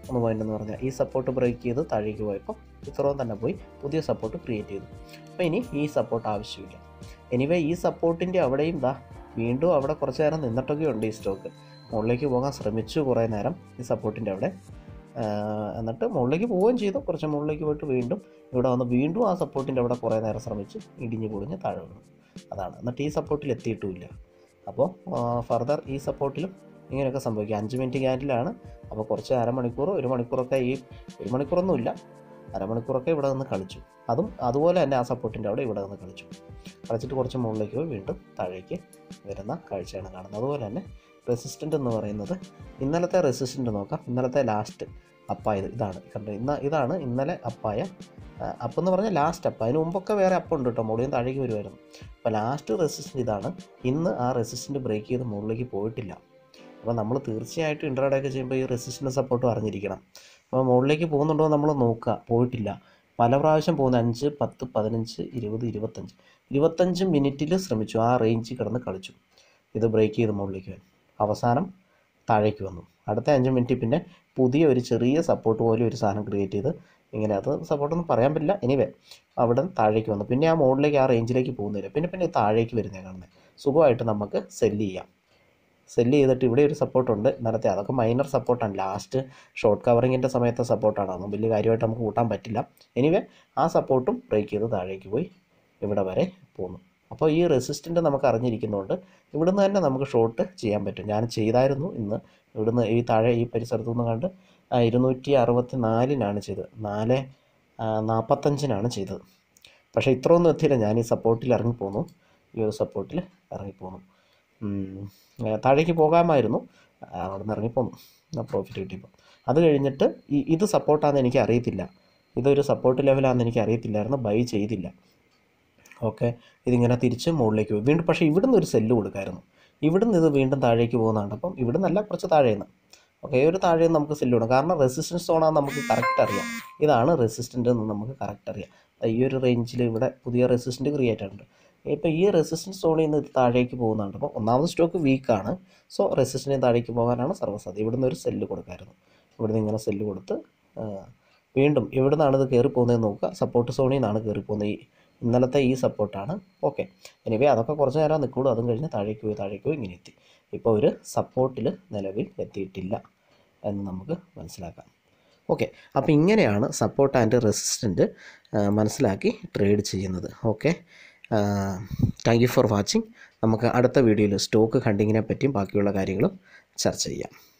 മൂന്ന് പോയിന്റ് എന്ന് പറഞ്ഞാൽ ഈ സപ്പോർട്ട് ബ്രേക്ക് ചെയ്ത് താഴേക്ക് പോയപ്പോൾ ഇത്രയും തന്നെ പോയി പുതിയ സപ്പോർട്ട് ക്രിയേറ്റ് ചെയ്തു അപ്പോൾ ഇനി ഈ സപ്പോർട്ട് ആവശ്യമില്ല എനിവേ ഈ സപ്പോർട്ടിൻ്റെ അവിടെയും ദാ വീണ്ടും അവിടെ കുറച്ച് നേരം നിന്നിട്ടൊക്കെ ഉണ്ട് ഈ സ്റ്റോക്ക് മുകളിലേക്ക് പോകാൻ ശ്രമിച്ചു കുറേ നേരം ഈ സപ്പോർട്ടിൻ്റെ അവിടെ ആ, എന്നിട്ട് മുകളിലേക്ക് പോവുകയും ചെയ്തു കുറച്ച് മുകളിലേക്ക് പോയിട്ട് വീണ്ടും ഇവിടെ വന്ന് വീണ്ടും ആ സപ്പോർട്ടിൻ്റെ അവിടെ കുറേ നേരം ശ്രമിച്ച് ഇടിഞ്ഞ് പൊളിഞ്ഞ് താഴെ വീണു അതാണ് എന്നിട്ട് ഈ സപ്പോർട്ടിൽ എത്തിയിട്ടുമില്ല അപ്പോൾ ഫർദർ ഈ സപ്പോർട്ടിലും ഇങ്ങനെയൊക്കെ സംഭവിക്കും അഞ്ച് മിനിറ്റ് ക്യാൻഡിലാണ് അപ്പോൾ കുറച്ച് അരമണിക്കൂർ ഒരു മണിക്കൂറൊക്കെ ഈ ഒരു മണിക്കൂറൊന്നുമില്ല അരമണിക്കൂറൊക്കെ ഇവിടെ നിന്ന് കളിച്ചു അതും അതുപോലെ തന്നെ ആ സപ്പോർട്ടിൻ്റെ അവിടെ ഇവിടെ നിന്ന് കളിച്ചു കളിച്ചിട്ട് കുറച്ച് മുകളിലേക്ക് പോയി വീണ്ടും താഴേക്ക് വരുന്ന കാഴ്ചയാണ് കാണുന്നത് അതുപോലെ തന്നെ റെസിസ്റ്റൻ്റ് എന്ന് പറയുന്നത് ഇന്നലത്തെ റെസിസ്റ്റൻ്റ് നോക്കാം ഇന്നലത്തെ ലാസ്റ്റ് അപ്പായത് ഇതാണ് കണ്ടോ ഇന്ന് ഇതാണ് ഇന്നലെ അപ്പായ അപ്പം എന്ന് പറഞ്ഞാൽ ലാസ്റ്റ് അപ്പ് അതിന് മുമ്പൊക്കെ വേറെ അപ്പം ഉണ്ട് കേട്ടോ മുകളിൽ നിന്ന് താഴേക്ക് വരുമായിരുന്നു അപ്പോൾ ലാസ്റ്റ് റെസിസ്റ്റൻ്റ് ഇതാണ് ഇന്ന് ആ റെസിസ്റ്റൻ്റ് ബ്രേക്ക് ചെയ്ത് മുകളിലേക്ക് പോയിട്ടില്ല അപ്പോൾ നമ്മൾ തീർച്ചയായിട്ടും ഇൻട്രാഡേ ഒക്കെ ചെയ്യുമ്പോൾ ഈ റെസിസ്റ്റൻ്റ് സപ്പോർട്ടും അറിഞ്ഞിരിക്കണം അപ്പോൾ മുകളിലേക്ക് പോകുന്നുണ്ടോ നമ്മൾ നോക്കുക പോയിട്ടില്ല പല പ്രാവശ്യം പോകുന്ന അഞ്ച് പത്ത് പതിനഞ്ച് ഇരുപത് ഇരുപത്തഞ്ച് ഇരുപത്തഞ്ച് മിനിറ്റിൽ ശ്രമിച്ചു ആ റേഞ്ചിൽ കിടന്ന് കളിച്ചു ഇത് ബ്രേക്ക് ചെയ്ത് മുകളിലേക്ക് വരും അവസാനം താഴേക്ക് വന്നു അടുത്ത അഞ്ച് മിനിറ്റ് പിന്നെ പുതിയ ഒരു ചെറിയ സപ്പോർട്ട് പോലെ ഒരു സാധനം ക്രിയേറ്റ് ചെയ്ത് ഇങ്ങനെ അത് സപ്പോർട്ടൊന്നും പറയാൻ പറ്റില്ല എനിവേ അവിടെ നിന്ന് താഴേക്ക് വന്നു പിന്നെ ആ മുകളിലേക്ക് ആ റേഞ്ചിലേക്ക് പോകുന്നില്ല പിന്നെ പിന്നെ താഴേക്ക് വരുന്നേ കാണുന്നത് സുഖമായിട്ട് നമുക്ക് സെല്ല് ചെയ്യാം സെല്ല് ചെയ്തിട്ട് ഇവിടെ ഒരു സപ്പോർട്ടുണ്ട് ഇന്നലത്തെ അതൊക്കെ മൈനർ സപ്പോർട്ടാണ് ലാസ്റ്റ് ഷോർട്ട് കവറിങ്ങിൻ്റെ സമയത്തെ സപ്പോർട്ടാണ് അതൊന്നും വലിയ കാര്യമായിട്ട് നമുക്ക് കൂട്ടാൻ പറ്റില്ല എനിവേ ആ സപ്പോർട്ടും ബ്രേക്ക് ചെയ്ത് താഴേക്ക് പോയി ഇവിടെ വരെ പോന്നു അപ്പോൾ ഈ റെസിസ്റ്റൻ്റ് നമുക്ക് അറിഞ്ഞിരിക്കുന്നതുകൊണ്ട് ഇവിടുന്ന് തന്നെ നമുക്ക് ഷോർട്ട് ചെയ്യാൻ പറ്റും ഞാൻ ചെയ്തായിരുന്നു ഇന്ന് ഇവിടുന്ന് ഈ താഴെ ഈ പരിസരത്തു നിന്ന് കണ്ട് ആ, ഇരുന്നൂറ്റി അറുപത്തി നാലിനാണ് ചെയ്തത് നാല് ആ, നാൽപ്പത്തഞ്ചിനാണ് ചെയ്തത് പക്ഷേ ഇത്രയൊന്നും എത്തിയില്ല ഞാൻ ഈ സപ്പോർട്ടിൽ ഇറങ്ങിപ്പോന്നു ഈ ഒരു സപ്പോർട്ടിൽ ഇറങ്ങിപ്പോന്നു ഉം, ആ, താഴേക്ക് പോകാമായിരുന്നു ആ, അവിടെ നിന്ന് ഇറങ്ങിപ്പോന്നു പ്രോഫിറ്റ് കിട്ടിയപ്പോൾ അത് കഴിഞ്ഞിട്ട് ഈ ഇത് സപ്പോർട്ടാണെന്ന് എനിക്ക് അറിയത്തില്ല ഇതൊരു സപ്പോർട്ട് ലെവലാണെന്ന് എനിക്ക് അറിയത്തില്ലായിരുന്നു ബൈ ചെയ്തില്ല ഓക്കെ ഇതിങ്ങനെ തിരിച്ച് മുകളിലേക്ക് പോയി വീണ്ടും പക്ഷേ ഇവിടുന്ന് ഒരു സെല്ല് കൊടുക്കായിരുന്നു ഇവിടുന്ന് ഇത് വീണ്ടും താഴേക്ക് പോകുന്നതാണ് അപ്പം ഇവിടുന്നല്ല കുറച്ച് താഴേന്ന് ഓക്കെ ഒരു താഴെ നമുക്ക് സെല്ല് കൊടുക്കും കാരണം റെസിസ്റ്റൻസ് സോണാന്ന് നമുക്ക് കറക്റ്റ് അറിയാം ഇതാണ് റെസിസ്റ്റൻ്റ് എന്ന് നമുക്ക് കറക്റ്റ് അറിയാം ദാ ഈ ഒരു റേഞ്ചിൽ ഇവിടെ പുതിയ റെസിസ്റ്റൻ്റ് ക്രിയേറ്റ് ആയിട്ടുണ്ട് ഇപ്പോൾ ഈ റെസിസ്റ്റൻസ് സോണിൽ നിന്ന് ഇത് താഴേക്ക് പോകുന്നുണ്ട് അപ്പോൾ ഒന്നാമത് സ്റ്റോക്ക് വീക്കാണ് സോ റെസിസ്റ്റൻറ്റിന് താഴേക്ക് പോകാനാണ് സർവ്വസാധ്യത ഇവിടുന്ന് ഒരു സെല്ല് കൊടുക്കായിരുന്നു ഇവിടുന്ന് ഇങ്ങനെ സെല്ല് കൊടുത്ത് ആ, വീണ്ടും എവിടെ നിന്നാണ് ഇത് കയറി പോകുന്നതെന്ന് നോക്കുക സപ്പോർട്ട് സോണിൽ നിന്നാണ് കയറി പോകുന്നത് ഈ ഇന്നലത്തെ ഈ സപ്പോർട്ടാണ് ഓക്കെ എനിവേ അതൊക്കെ കുറച്ച് നേരം നിൽക്കുള്ളൂ അതും കഴിഞ്ഞ് താഴേക്ക് പോയി താഴേക്ക് പോയി ഇങ്ങനെ എത്തി ഇപ്പോൾ ഒരു സപ്പോർട്ടിൽ നിലവിൽ എത്തിയിട്ടില്ല എന്ന് നമുക്ക് മനസ്സിലാക്കാം ഓക്കെ അപ്പോൾ ഇങ്ങനെയാണ് സപ്പോർട്ട് ആൻഡ് റെസിസ്റ്റൻറ്റ് മനസ്സിലാക്കി ട്രേഡ് ചെയ്യുന്നത് okay thank you for watching നമുക്ക് അടുത്ത വീഡിയോയിൽ സ്റ്റോക്ക് ഹണ്ടിങ്ങിനെ പറ്റിയും ബാക്കിയുള്ള കാര്യങ്ങളും ചർച്ച ചെയ്യാം